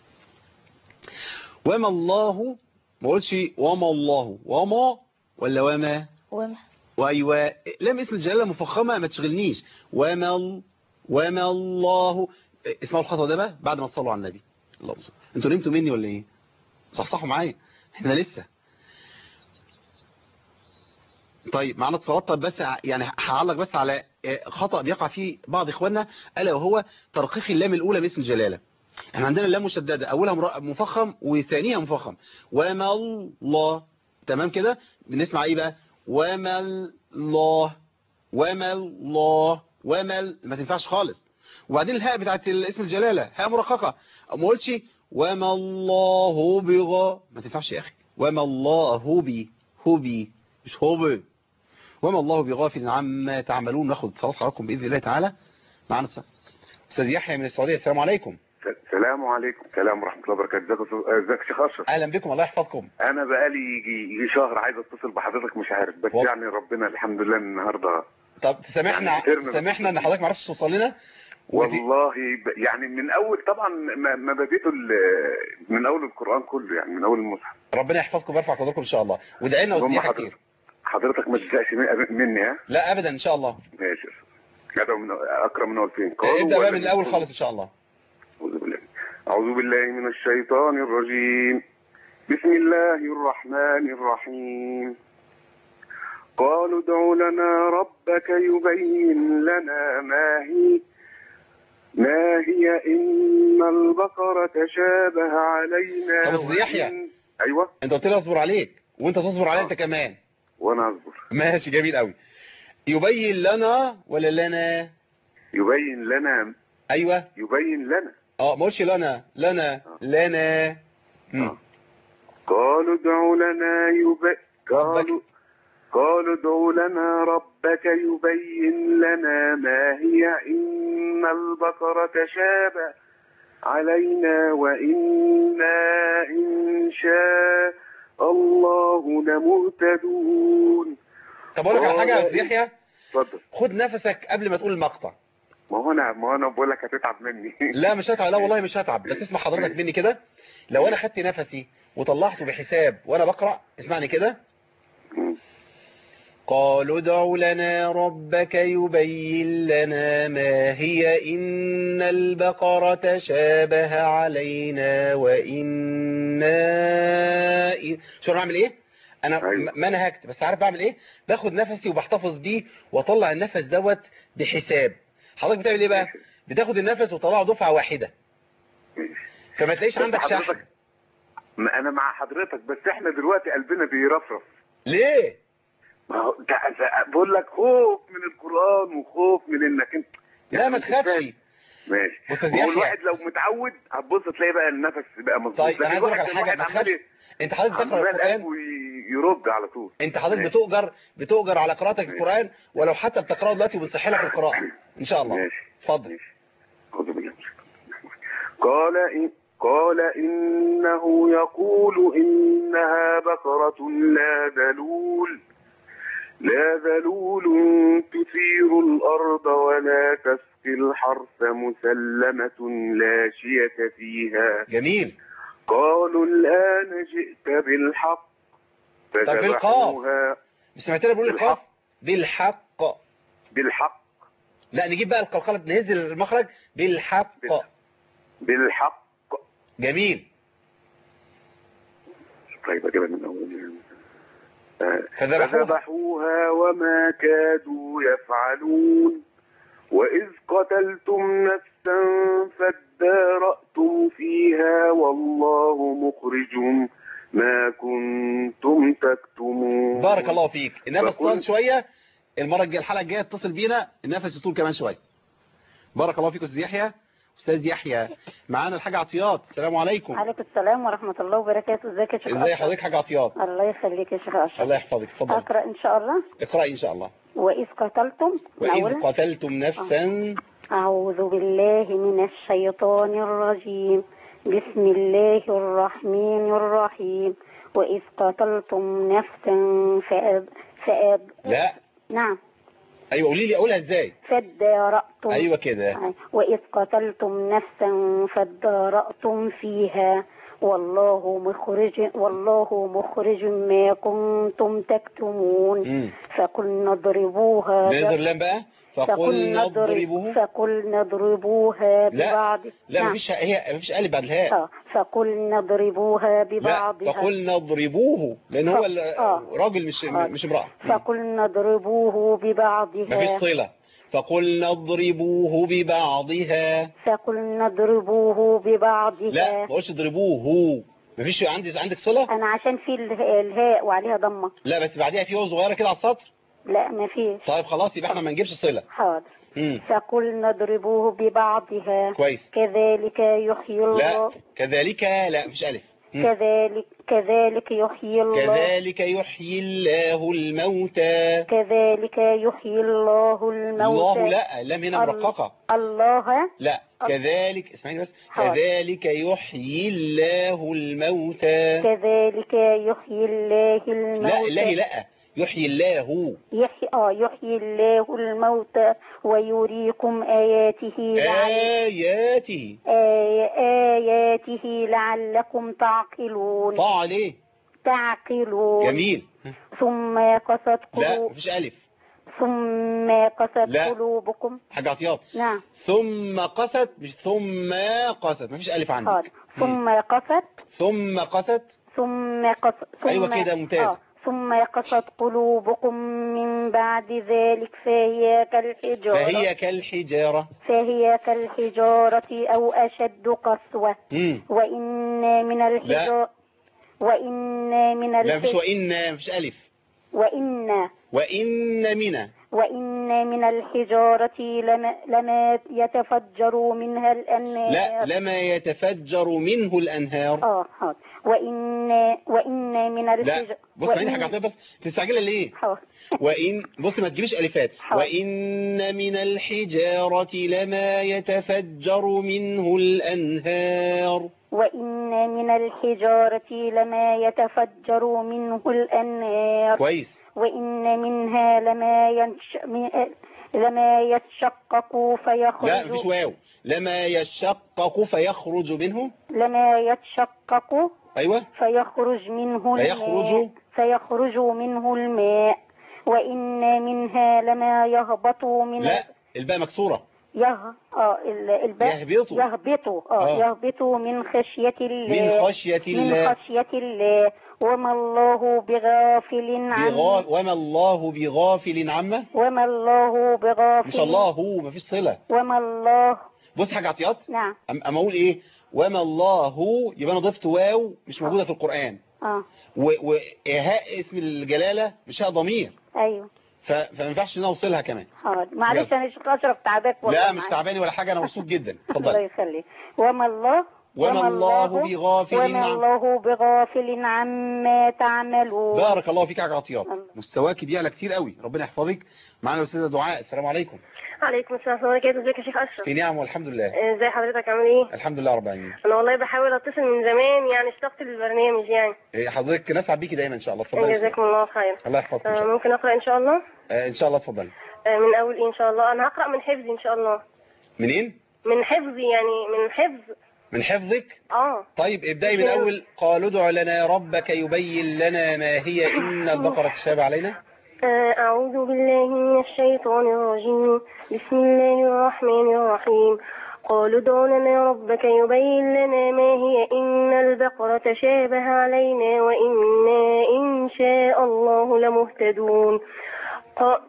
وما الله ما أقولش وما الله وما ولا وما وما وأيوة لم اسم الجلالة مفخمة ما تشغلنيش وما ال- وما الله اسمعوا الخطوة ده بقى بعد ما تصلوا على النبي الله صل انتوا نمتوا مني ولا ايه صحصحوا معايا احنا لسه طيب معنا اتصالات طب بس ع- يعني هعلق بس على آه، خطأ بيقع فيه بعض اخواننا الا وهو ترقيق اللام الاولى باسم الجلاله احنا عندنا اللام مشدده اولها مرا- مفخم وثانيها مفخم وما الله تمام كده بنسمع ايه بقى وما الله وما الله وما ال- ما تنفعش خالص وبعدين الهاء بتاعت اسم الجلاله هاء مرققه ما قلتش وما الله بغى ما تنفعش يا اخي وما الله بي هو بي مش هو بي وما الله بغافل عما تعملون ناخد اتصالات حضراتكم باذن الله تعالى معانا اتصال استاذ يحيى من السعوديه السلام عليكم السلام عليكم السلام ورحمه الله وبركاته ازيك يا أستاذ- ازيك يا شيخ اشرف اهلا بكم الله يحفظكم انا بقالي يجي يجي شهر عايز اتصل بحضرتك مش عارف بس والله. يعني ربنا الحمد لله النهارده طب سامحنا يعني كتير من سامحنا ان حضرتك ما عرفتش توصل لنا والله ب... يعني من اول طبعا ما ما بديته ال... من اول القران كله يعني من اول المصحف ربنا يحفظكم ويرفع قدركم ان شاء الله وادعي لنا هم وصيحه حضرتك- كتير حضرتك ما تزهقش من- مني ها لا ابدا ان شاء الله ماشي ادعو من اكرم من اول فين قالوا ابدا بقى ولا من الاول يكون- خالص ان شاء الله أعوذ بالله أعوذ بالله من الشيطان الرجيم بسم الله الرحمن الرحيم قالوا ادع لنا ربك يبين لنا ما هي ما هي إن البقرة تشابه علينا طب أستاذ يحيى. وإن- أيوة انت قلت لي اصبر عليك وانت تصبر عليا انت كمان وأنا أصبر ماشي جميل قوي يبين لنا ولا لنا يبين لنا ايوه يبين لنا اه ما قلتش لنا لنا لنا مم. آه. قالوا ادع لنا يبين قالوا قالوا ادع لنا ربك يبين لنا ما هي إن البقرة تشابه علينا وإنا إن شاء الله لمهتدون طب اقول لك على حاجه يا آه. استاذ يحيى اتفضل خد نفسك قبل ما تقول المقطع ما هو انا ما هو انا بقول لك هتتعب مني لا مش هتعب لا والله مش هتعب بس اسمع حضرتك مني كده لو انا خدت نفسي وطلعته بحساب وانا بقرا اسمعني كده قالوا ادع لنا ربك يبين لنا ما هي إن البقرة شابه علينا وإنا إن... شو أنا بعمل إيه؟ أنا أيوة. م- ما نهكت بس عارف بعمل إيه؟ باخد نفسي وبحتفظ بيه وأطلع النفس دوت بحساب حضرتك بتعمل إيه بقى؟ بتاخد النفس وتطلعه دفعة واحدة فما تلاقيش بس عندك شحن حضرتك- ما انا مع حضرتك بس احنا دلوقتي قلبنا بيرفرف ليه؟ ما هو ده ده- بقول لك خوف من القران وخوف من انك انت لا ما أنت تخافش فاهم. ماشي أستاذ هو يحيى. الواحد لو متعود هتبص تلاقي بقى النفس بقى مظبوط طيب لكن أنا عايز أقول لك الواحد على حاجة الواحد ما عمال تخافش أنت حضرتك بتقرأ عمال القرآن قلبه ي- يرد على طول انت حضرتك ماشي. بتؤجر بتؤجر على قراءتك القرآن ولو حتى بتقرأه دلوقتي وبنصح لك القراءة ان شاء الله ماشي اتفضل ماشي أعوذ بالله من الشيطان الرجيم. قال إن قال إنه يقول إنها بقرة لا ذلول لا ذلول تثير الأرض ولا تسقي الحرث مسلمة لا شية فيها جميل قالوا الآن جئت بالحق بالقاف. فذبحوها مش سمعتني بقول القاف بالحق. بالحق بالحق لا نجيب بقى القلقلة نهز المخرج بالحق بالحق. بالحق جميل طيب أجيبها من أول آه، فذبحوها فذبحوها وما كادوا يفعلون وإذ قتلتم نفسا فادارأتم فيها والله مخرج ما كنتم تكتمون بارك الله فيك النفس فقل- طال شوية المرة الجاية الحلقة الجاية اتصل بينا النفس يطول كمان شوية بارك الله فيك استاذ يحيى استاذ يحيى معانا الحاج عطيات السلام عليكم عليكم السلام ورحمة الله وبركاته ازيك يا شيخ ازي أشرف؟ حضرتك حاج عطيات الله يخليك يا شيخ أشرف الله يحفظك اتفضل أقرأ إن شاء الله اقرأي ان شاء الله وإذ قتلتم وإذ الأول قتلتم نفسا أعوذ بالله من الشيطان الرجيم بسم الله الرحمن الرحيم وإذ قتلتم نفسا فأب فأب لا نعم ايوه قولي لي اقولها ازاي فادارأتم ايوه كده وإذ قتلتم نفسا فادارأتم فيها والله مخرج والله مخرج ما كنتم تكتمون امم فقلنا اضربوها نقدر لام بقى فقلنا اضربوه فقلنا اضربوها لا، ببعض لا نعم. مفيش هي مفيش قلب بعد الهاء آه، فقلنا اضربوها لا ببعضها فقلنا اضربوه لان هو ال- آه. راجل مش آه. مش امرأة فقلنا اضربوه مفيش ببعضها صلة فقلنا اضربوه ببعضها فقلنا اضربوه ببعضها لا ما قلتش اضربوه مفيش عندي عندك صلة انا عشان في اله- الهاء وعليها ضمه لا بس بعديها في واو صغيرة كده على السطر لا ما فيش طيب خلاص يبقى احنا ما نجيبش صلة حاضر امم فقلنا اضربوه ببعضها كويس كذلك يحيي لا الله كذلك لا مش ألف مم. كذلك كذلك يحيي الله كذلك يحيي الله الموتى كذلك يحيي الله الموتى الله لا اللام هنا الله- مرققة الله لا كذلك اسمعيني بس حاضر. كذلك يحيي الله الموتى كذلك يحيي الله لا الله الموتى لا يحيي الله يحيي اه يحيي الله الموتى ويريكم آياته لعل آياته آي- آياته لعلكم تعقلون طاع عليه تعقلون جميل ثم قست لا قلوب مفيش ألف ثم قست لا. قلوبكم حاجة عطيات نعم ثم قست مش ثم قست مفيش ألف حاضر عندك مم. ثم قست ثم قست ثم قست ثم أيوة كده، ممتاز. آه. ثم قست قلوبكم من بعد ذلك فهي كالحجارة فهي كالحجارة فهي كالحجارة أو أشد قسوة مم. وإن من الحجارة وإن من لا مفيش الحجارة وإن مفيش ألف وإن وإن من وإن من الحجارة لما, لما يتفجر منها الأنهار لا لما يتفجر منه الأنهار اه حاضر وإن وإن من لا الحجارة بص عيني حاجة عطية بس تستعجلها ليه حاضر وإن بص ما تجيبش ألفات حاضر. وإن من الحجارة لما يتفجر منه الأنهار وإن من الحجارة لما يتفجر منه الأنهار كويس وإن منها لما ينش... من- لما يتشقق لا فيخرج مفيش واو لما يشقق فيخرج منه لما يتشقق أيوة فيخرج منه فيخرج؟ الماء فيخرج منه الماء وإن منها لما يهبط من لا الباء مكسورة يه... اه ال- الباء يهبط يهبط اه, آه. يهبط من خشية الله من خشية من الله خشية الله وما الله بغافل عما بغا... وما الله بغافل عما وما الله بغافل مش الله هو مفيش صلة وما الله بص حاجة عطيات نعم أم- أما أقول إيه وما الله يبقى أنا ضفت واو مش موجودة في القرآن اه و- وهاء اسم الجلالة مش هاء ضمير ايوه ف... فما ينفعش ان انا اوصلها كمان حاضر معلش يلا. انا شيخ اشرف تعباك والله لا مش معلش. تعباني ولا حاجة انا مبسوط جدا الله اتفضل يخليك وما الله وما الله بغافل وما عم- الله بغافل عما تعملون بارك الله فيك يا حاج عطيات الله. مستواك بيعلى كتير قوي ربنا يحفظك معانا الاستاذه دعاء السلام عليكم عليكم السلام ورحمة الله وبركاته ازيك يا شيخ أشرف في نعم والحمد لله ازي حضرتك عامل ايه الحمد لله رب العالمين انا والله بحاول اتصل من زمان يعني اشتقت للبرنامج يعني إيه، حضرتك نسعد بيكي دايما ان شاء الله اتفضلي جزاكم الله خير الله يحفظك ان آه، شاء الله ممكن اقرا ان شاء الله آه، ان شاء الله اتفضلي آه، من اول ايه ان شاء الله انا هقرا من حفظي ان شاء الله منين من حفظي يعني من حفظ من حفظك اه طيب ابدأي من اول قالوا ادع لنا ربك يبين لنا ما هي ان البقرة تشابه علينا آه، أعوذ بالله من الشيطان الرجيم بسم الله الرحمن الرحيم قالوا ادع لنا ربك يبين لنا ما هي إن البقرة تشابه علينا وإنا إن شاء الله لمهتدون قا-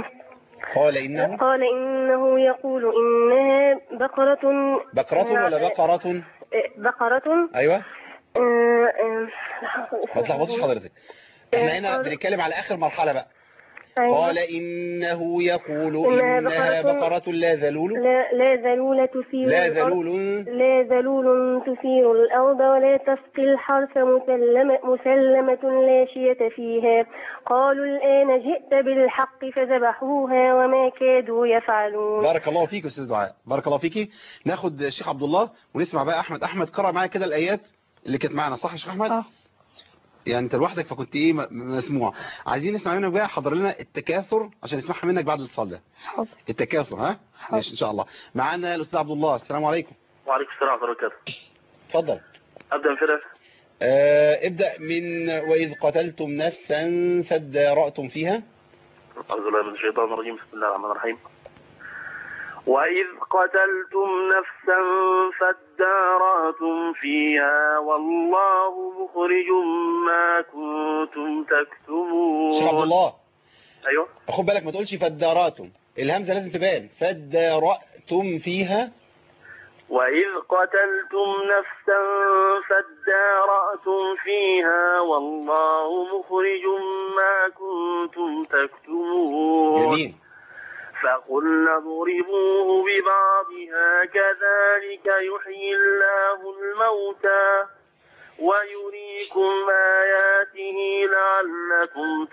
قال انه قال إنه يقول إنها بقرة بقرة ولا بقرة آه، بقرة ايوه آه، آه، ما تلخبطش حضرتك احنا هنا قال- بنتكلم على اخر مرحلة بقى أيوة. قال إنه يقول إنها إنها بقرة- بقرة لا ذلول لا لا ذلول تثير لا الأرض ذلول لا ذلول تثير الأرض ولا تسقي الحرث مسلمة, مسلمة لا شية فيها قالوا الآن جئت بالحق فذبحوها وما كادوا يفعلون بارك الله فيك أستاذ دعاء بارك الله فيكي ناخد الشيخ عبد الله ونسمع بقى أحمد أحمد قرأ معايا كده الآيات اللي كانت معانا صح يا شيخ أحمد اه يعني أنت لوحدك فكنت إيه م- مسموع عايزين نسمع منك بقى حضر لنا التكاثر عشان نسمعها منك بعد الاتصال ده حاضر التكاثر ها ماشي إن شاء الله معانا الأستاذ عبد الله السلام عليكم وعليكم السلام ورحمة الله وبركاته اتفضل أبدأ من كده آه ابدأ من وإذ قتلتم نفسا فادارأتم فيها أعوذ بالله من الشيطان الرجيم بسم الله الرحمن الرحيم وإذ قتلتم نفسا فادارأتم فيها والله مخرج ما كنتم شيخ عبد تكتمون الله أيوه خد بالك ما تقولش فادارأتم الهمزة لازم تبان فادارأتم فيها وإذ قتلتم نفسا فادارأتم فيها والله مخرج ما كنتم تكتمون جميل فقلنا اضربوه ببعضها كذلك يحيي الله الموتى ويريكم آياته لعلكم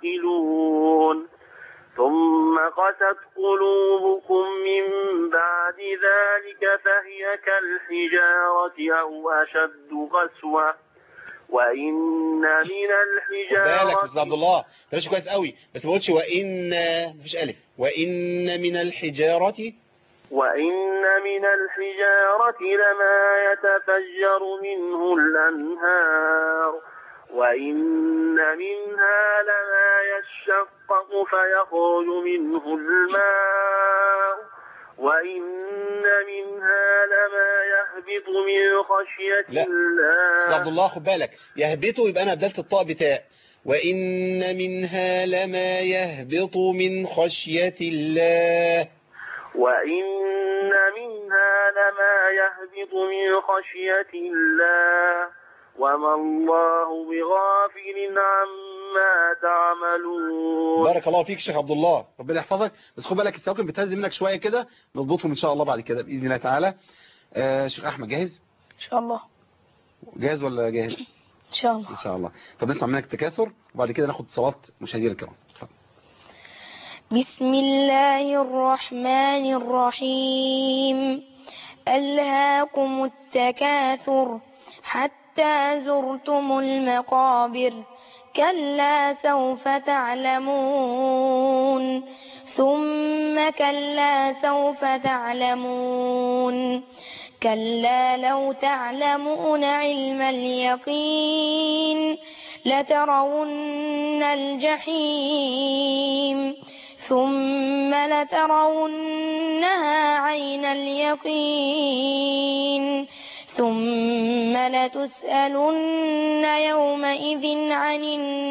تعقلون ثم قست قلوبكم من بعد ذلك فهي كالحجارة أو أشد قسوة وإن من خد بالك استاذ عبد الحجارة الله ماشي كويس قوي بس ما قلتش وان مفيش الف وان من الحجاره وإن من الحجارة لما يتفجر منه الأنهار وإن منها لما يشقق فيخرج منه الماء وإن منها لما يهبط من خشية لا. استاذ عبد الله الله خد بالك يهبطوا يبقى انا بدلت الطاء بتاء وان منها لما يهبط من خشيه الله وإن منها لما يهبط من خشية الله وما الله بغافل عما تعملون بارك الله فيك شيخ عبد الله ربنا يحفظك بس خد بالك السواكن بتهز منك شويه كده نضبطهم ان شاء الله بعد كده باذن الله تعالى آه شيخ احمد جاهز إن شاء الله جاهز ولا جاهز إن شاء الله ان شاء الله طب نسمع منك التكاثر وبعد كده ناخد صلاه مشاهدينا الكرام اتفضل بسم الله الرحمن الرحيم ألهاكم التكاثر حتى زرتم المقابر كلا سوف تعلمون ثم كلا سوف تعلمون كلا لو تعلمون علم اليقين لترون الجحيم ثم لترونها عين اليقين ثم لتسألن يومئذ عن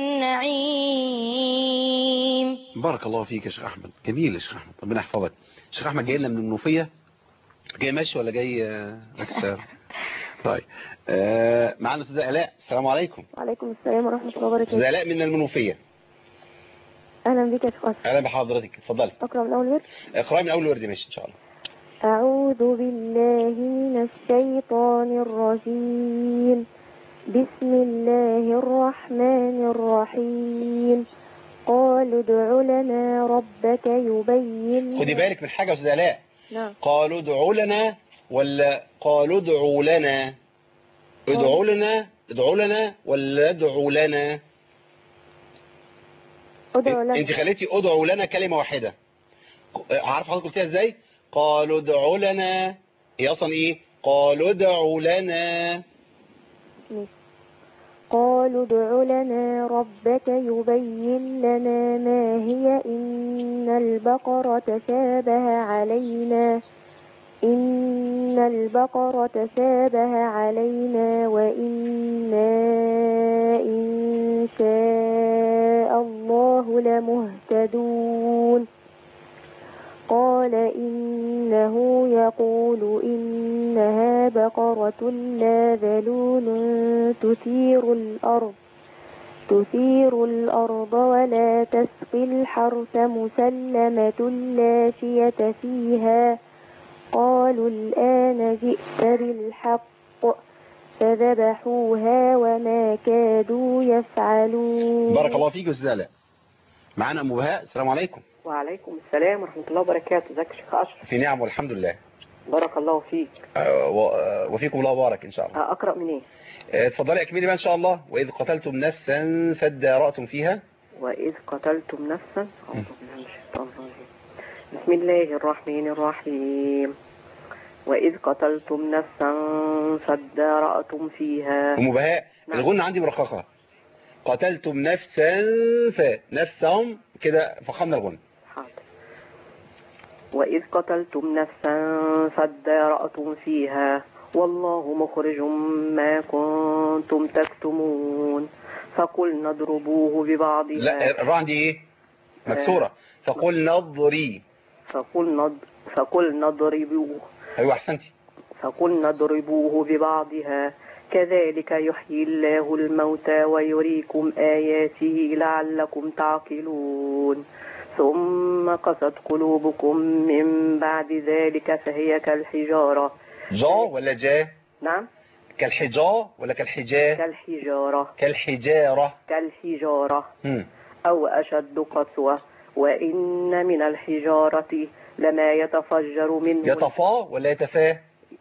النعيم بارك الله فيك يا شيخ احمد جميل يا شيخ احمد ربنا يحفظك شيخ احمد جاي لنا من المنوفيه جاي ماشي ولا جاي آه، اكسر طيب آه معانا استاذه الاء السلام عليكم وعليكم السلام ورحمة الله وبركاته استاذه الاء من المنوفيه أهلا بك يا شيخ أشرف اهلا بحضرتك اتفضلي أقرأ من أول ورد اقراي من اول ورد ماشي ان شاء الله أعوذ بالله من الشيطان الرجيم بسم الله الرحمن الرحيم قالوا ادع لنا ربك يبين خدي بالك من حاجه يا استاذه الاء نعم قالوا ادعوا لنا ولا قالوا ادعوا لنا ادعوا لنا ادعوا لنا ولا ادعوا لنا ادعوا لنا انت خليتي ادعوا لنا كلمة واحدة عارف حضرتك قلتيها ازاي قالوا ادعوا لنا هي اصلا ايه قالوا ادعوا لنا قالوا ادع لنا ربك يبين لنا ما هي إن البقرة تشابه علينا إن البقرة تشابه علينا وإنا إن شاء الله لمهتدون قال إنه يقول إنها بقرة لا ذلول تثير الأرض تثير الأرض ولا تسقي الحرث مسلمة لا شية فيها قالوا الآن جئت بالحق فذبحوها وما كادوا يفعلون بارك الله فيك يا استاذ الاء معانا ام بهاء السلام عليكم وعليكم السلام ورحمة الله وبركاته ازيك يا شيخ أشرف في نعم والحمد لله بارك الله فيك آه، و- آه، وفيكم الله بارك ان شاء الله آه، أقرأ منين آه، اتفضلي اكملي بقى ان شاء الله واذ قتلتم نفسا فادارأتم فيها وإذ قتلتم نفسا أعوذ بالله من الشيطان الرجيم بسم الله الرحمن الرحيم وإذ قتلتم نفسا فادارأتم فيها ام بهاء نعم. الغنة عندي مرققة قتلتم نفسا ف نفسهم كده فخمنا الغنة حاضر وإذ قتلتم نفسا فادارأتم فيها والله مخرج ما كنتم تكتمون فقلنا اضربوه ببعضها لا الراء عندي ايه مكسورة فقلنا اضري فقلنا فقلنا اضربوه ايوه احسنتي فقلنا اضربوه ببعضها كذلك يحيي الله الموتى ويريكم آياته لعلكم تعقلون ثم قست قلوبكم من بعد ذلك فهي كالحجارة جا ولا جا نعم كالحجا ولا كالحجا كالحجارة كالحجارة كالحجارة مم. أو أشد قسوة وإن من الحجارة لما يتفجر منه يتفا ولا يتفا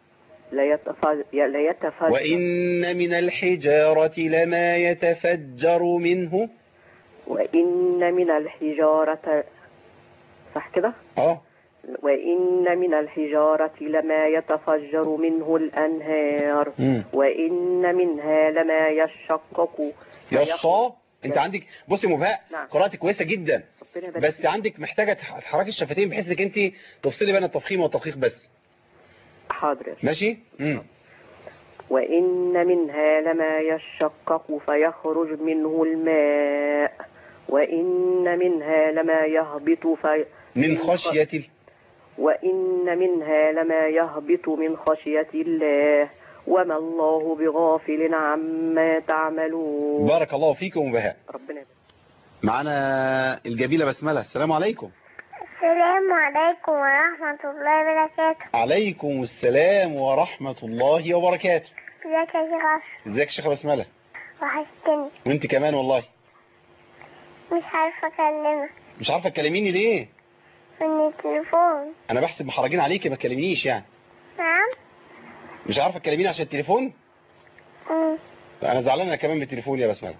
ليتفجر, ليتفجر وإن من الحجارة لما يتفجر منه وإن من الحجارة صح كده اه وإن من الحجارة لما يتفجر منه الأنهار مم. وإن منها لما يشقق يشا انت عندك بصي مبهاء نعم. قراءتك كويسه جدا ربنا يبارك بس فيك. عندك محتاجه تح- تحركي الشفتين بحيث انك انت تفصلي بين التفخيم والتدقيق بس حاضر ماشي امم وإن منها لما يشقق فيخرج منه الماء وإن منها لما يهبط في من خشيه ال- وإن منها لما يهبط من خشية الله وما الله بغافل عما تعملون بارك الله فيكم وبهاء ربنا يبارك. معانا الجميله بسمله السلام عليكم السلام عليكم ورحمة الله وبركاته عليكم السلام ورحمه الله وبركاته ازيك يا شيخ أشرف ازيك يا شيخه بسمله وحشتني وانت كمان والله مش عارفة أكلمك مش عارفه تكلميني ليه من التليفون انا بحسب محرجين عليكي ما تكلمينيش يعني نعم مش عارفه تكلميني عشان التليفون مم. لا، انا زعلان انا كمان بالتليفون يا بسمله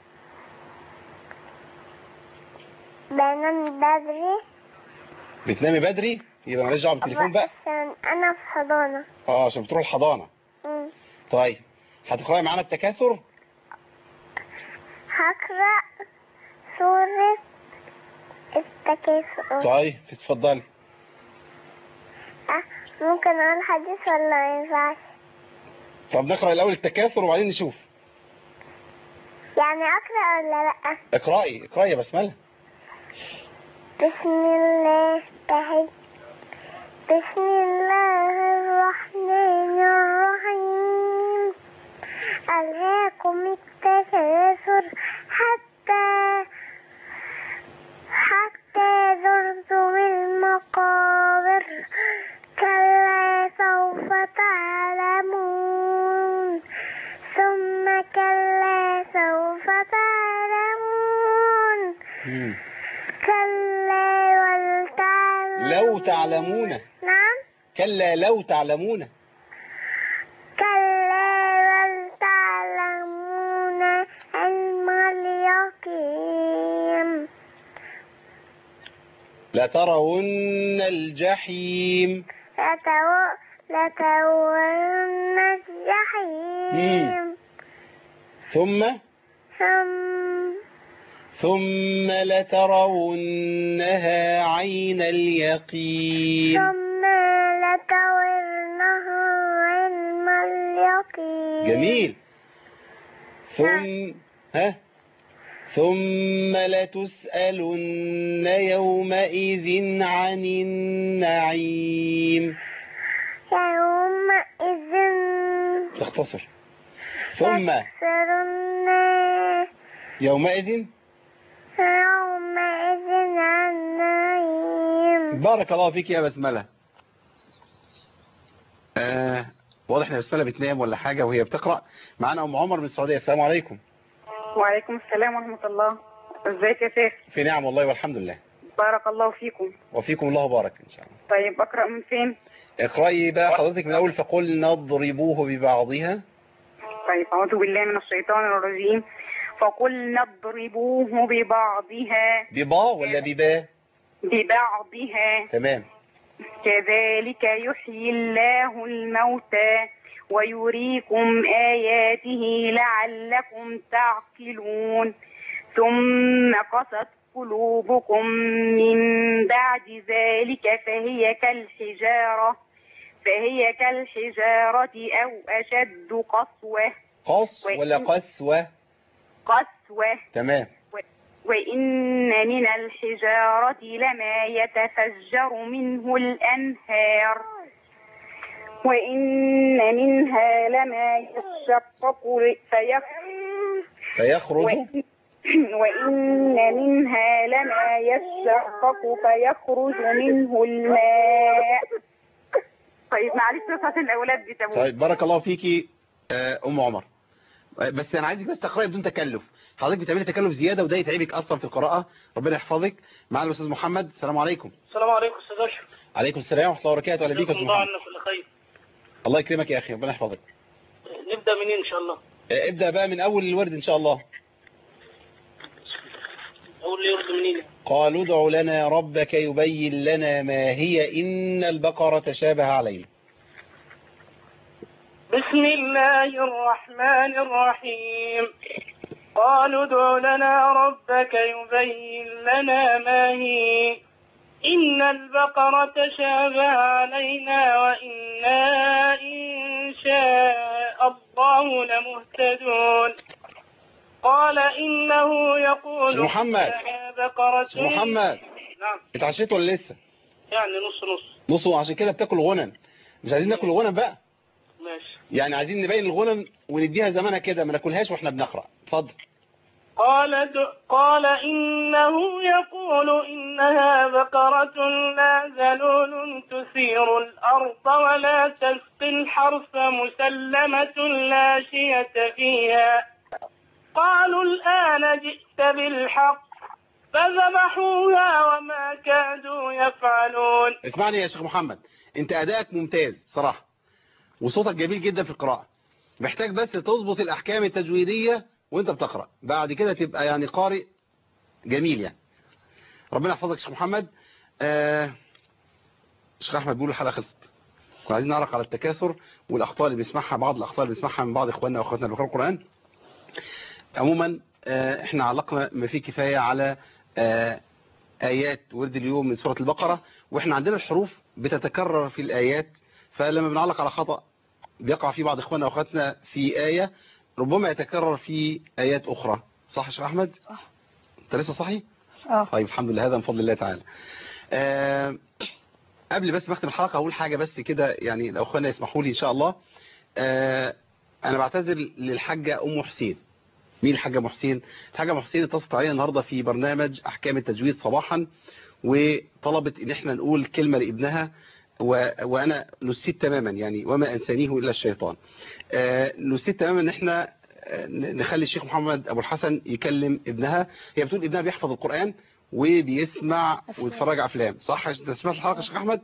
بنام بدري بتنامي بدري يبقى ماليش دعوه بالتليفون بقى عشان أنا في حضانة اه عشان بتروح الحضانه مم. طيب هتقراي معانا التكاثر هقرأ سورة التكاثر طيب اتفضلي أه، ممكن أقول حديث ولا ما ينفعش طب نقرا الاول التكاثر وبعدين نشوف يعني أقرأ ولا لأ اقراي اقراي يا بسمله بسم الله تحي بسم الله الرحمن الرحيم ألهاكم التكاثر حتى حتى زرتم المقابر كلا سوف تعلمون ثم كلا سوف تعلمون مم. كلا ولتعلمون لو تعلمون نعم كلا لو تعلمون كلا ولتعلمون علم اليقين لترون الجحيم لتو... لترون الجحيم ثم ثم ثم لترونها عين اليقين ثم لترونه علم اليقين جميل ثم ها ثم لتسألن يومئذ عن النعيم يومئذ تختصر ثم يخسرن يومئذ يومئذ عن النعيم بارك الله فيك يا بسملة آه واضح ان بسملة بتنام ولا حاجة وهي بتقرأ معانا ام عمر من السعودية السلام عليكم وعليكم السلام ورحمة الله ازيك يا شيخ في نعم والله والحمد لله بارك الله فيكم وفيكم الله بارك ان شاء الله طيب أقرأ من فين اقرأي بقى حضرتك من اول فقلنا اضربوه ببعضها طيب أعوذ بالله من الشيطان الرجيم فقلنا اضربوه ببعضها ببا ولا ببا ببعضها تمام كذلك يحيي الله الموتى ويريكم آياته لعلكم تعقلون ثم قست قلوبكم من بعد ذلك فهي كالحجارة فهي كالحجارة أو أشد قسوة قص ولا قسوة قسوة تمام وإن من الحجارة لما يتفجر منه الأنهار وإن منها لما يشقق فيخ فيخرج وإن وإن منها لما يشقق فيخرج منه الماء طيب معلش صفات الأولاد دي تموت طيب بارك الله فيكي آه، ام عمر آه، بس انا عايزك بس تقراي بدون تكلف حضرتك بتعملي تكلف زياده وده يتعبك اصلا في القراءه ربنا يحفظك معانا الاستاذ محمد السلام عليكم السلام عليكم استاذ اشرف عليكم السلام ورحمه الله وبركاته اهلا بيك يا استاذ الله محمد عنا كل خير الله يكرمك يا اخي ربنا يحفظك نبدأ منين إن شاء الله آه، ابدا بقى من اول الورد ان شاء الله أقول لي يرد منين قالوا ادع لنا ربك يبين لنا ما هي ان البقره تشابه علينا بسم الله الرحمن الرحيم قالوا ادع لنا ربك يبين لنا ما هي إن البقرة تشابه علينا وإنا إن شاء الله لمهتدون قال إنه يقول شيخ محمد. إنها بقرة شيخ محمد. نعم اتعشيت ولا لسه يعني نص نص نص عشان كده بتاكل غنم مش عايزين ناكل غنم بقى ماشي يعني عايزين نبين الغنم ونديها زمانها كده ما ناكلهاش واحنا بنقرا اتفضل قال د... قال إنه يقول إنها بقرة لا ذلول تثير الأرض ولا تسقي الحرث مسلمة لا شية فيها قالوا الآن جئت بالحق فذبحوها وما كادوا يفعلون اسمعني يا شيخ محمد انت ادائك ممتاز صراحه وصوتك جميل جدا في القراءه محتاج بس تظبط الاحكام التجويديه وانت بتقرا بعد كده تبقى يعني قارئ جميل يعني ربنا يحفظك يا شيخ محمد آه شيخ احمد بيقول الحلقه خلصت كنا عايزين نعرف على التكاثر والاخطاء اللي بيسمعها بعض الاخطاء اللي بيسمعها من بعض اخواننا واخواتنا اللي بيقراوا القران عموما آه احنا علقنا ما فيه كفايه على آه آيات ورد اليوم من سورة البقرة وإحنا عندنا الحروف بتتكرر في الآيات فلما بنعلق على خطأ بيقع في بعض إخواننا وأخواتنا في آية ربما يتكرر في آيات أخرى صح يا شيخ أحمد؟ صح أنت لسه صحي؟ اه طيب الحمد لله هذا من فضل الله تعالى آه قبل بس ما اختم الحلقة أقول حاجة بس كده يعني لو أخواننا يسمحوا لي إن شاء الله آه أنا بعتذر للحاجة أم حسين مين الحاجة أم حسين؟ الحاجة أم حسين اتصلت علينا النهاردة في برنامج أحكام التجويد صباحا وطلبت إن احنا نقول كلمة لابنها و... وأنا نسيت تماما يعني وما أنسانيه إلا الشيطان آه نسيت تماما إن احنا آه، نخلي الشيخ محمد أبو الحسن يكلم ابنها هي بتقول ابنها بيحفظ القرآن وبيسمع ويتفرج على أفلام صح انت سمعت الحلقة يا شيخ أحمد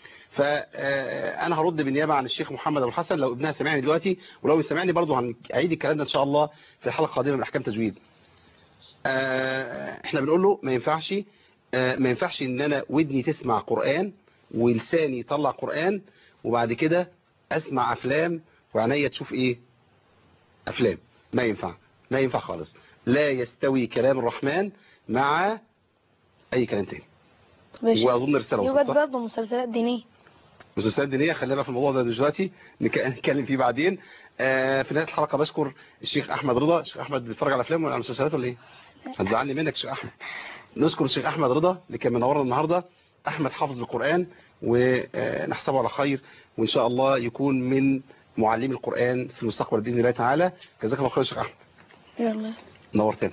فأنا هرد بالنيابة عن الشيخ محمد أبو الحسن لو ابنها سمعني دلوقتي ولو سمعني برضه هنعيد الكلام ده إن شاء الله في الحلقة القادمة من أحكام تجويد آه، احنا بنقول له ما ينفعش آه، ما ينفعش ان انا ودني تسمع قرآن ولساني يطلع قرآن وبعد كده اسمع افلام وعينيا تشوف ايه افلام ما ينفع ما ينفع خالص لا يستوي كلام الرحمن مع اي كلام تاني ماشي. واظن رسالة وصلت يوجد صح؟ برضه مسلسلات دينية مسلسلات دينية خلينا بقى في الموضوع ده دلوقتي نك- نتكلم فيه بعدين آه، في نهاية الحلقة بشكر الشيخ أحمد رضا الشيخ أحمد بيتفرج على أفلام ولا على مسلسلات ولا إيه؟ هتزعلني منك الشيخ أحمد نذكر الشيخ أحمد رضا اللي كان منورنا النهاردة أحمد حافظ القرآن ونحسبه على خير وإن شاء الله يكون من معلمي القرآن في المستقبل بإذن الله تعالى جزاك الله خير يا شيخ أحمد يلا نورتنا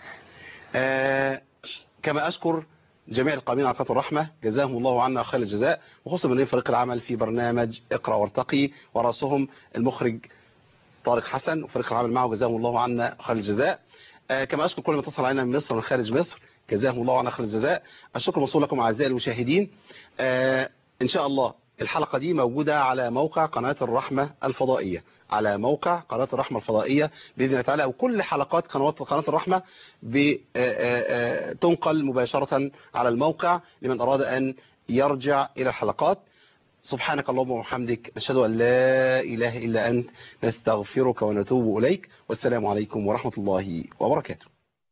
آه كما أشكر جميع القائمين على قناة الرحمة جزاهم الله عنا خير الجزاء وخصوصا من فريق العمل في برنامج اقرأ وارتقي ورأسهم المخرج طارق حسن وفريق العمل معه جزاهم الله عنا خير الجزاء آه كما أشكر كل من اتصل علينا من مصر ومن خارج مصر جزاهم الله عنا خير الجزاء الشكر موصول لكم أعزائي المشاهدين آه إن شاء الله الحلقة دي موجودة على موقع قناة الرحمة الفضائية على موقع قناة الرحمة الفضائية بإذن الله تعالى وكل حلقات قنوات قناة الرحمة ب- آه، آه، آه، تنقل مباشرة على الموقع لمن أراد أن يرجع إلى الحلقات سبحانك اللهم وبحمدك نشهد أن لا إله إلا أنت نستغفرك ونتوب إليك والسلام عليكم ورحمة الله وبركاته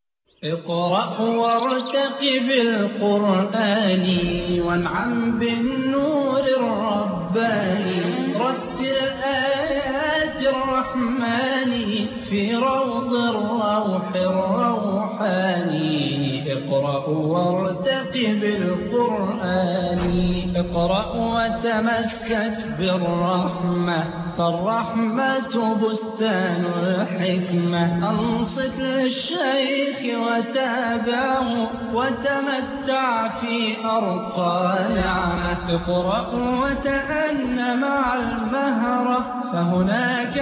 اقرأ وارتقب القرآن وانعم بالنور الرباني رتل آيات الرحمن في روض الروح الروحاني اقرأ وارتقب القرآن اقرأ وتمسك بالرحمة فالرحمة بستان الحكمة أنصت للشيخ وتابعه وتمتع في أرقى نعمة اقرأ وتأن مع المهرة فهناك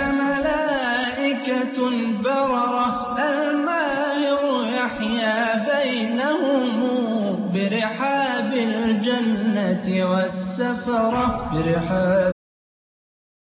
ملائكة بررة الماهر يحيا بينهم برحاب الجنة والسفرة برحاب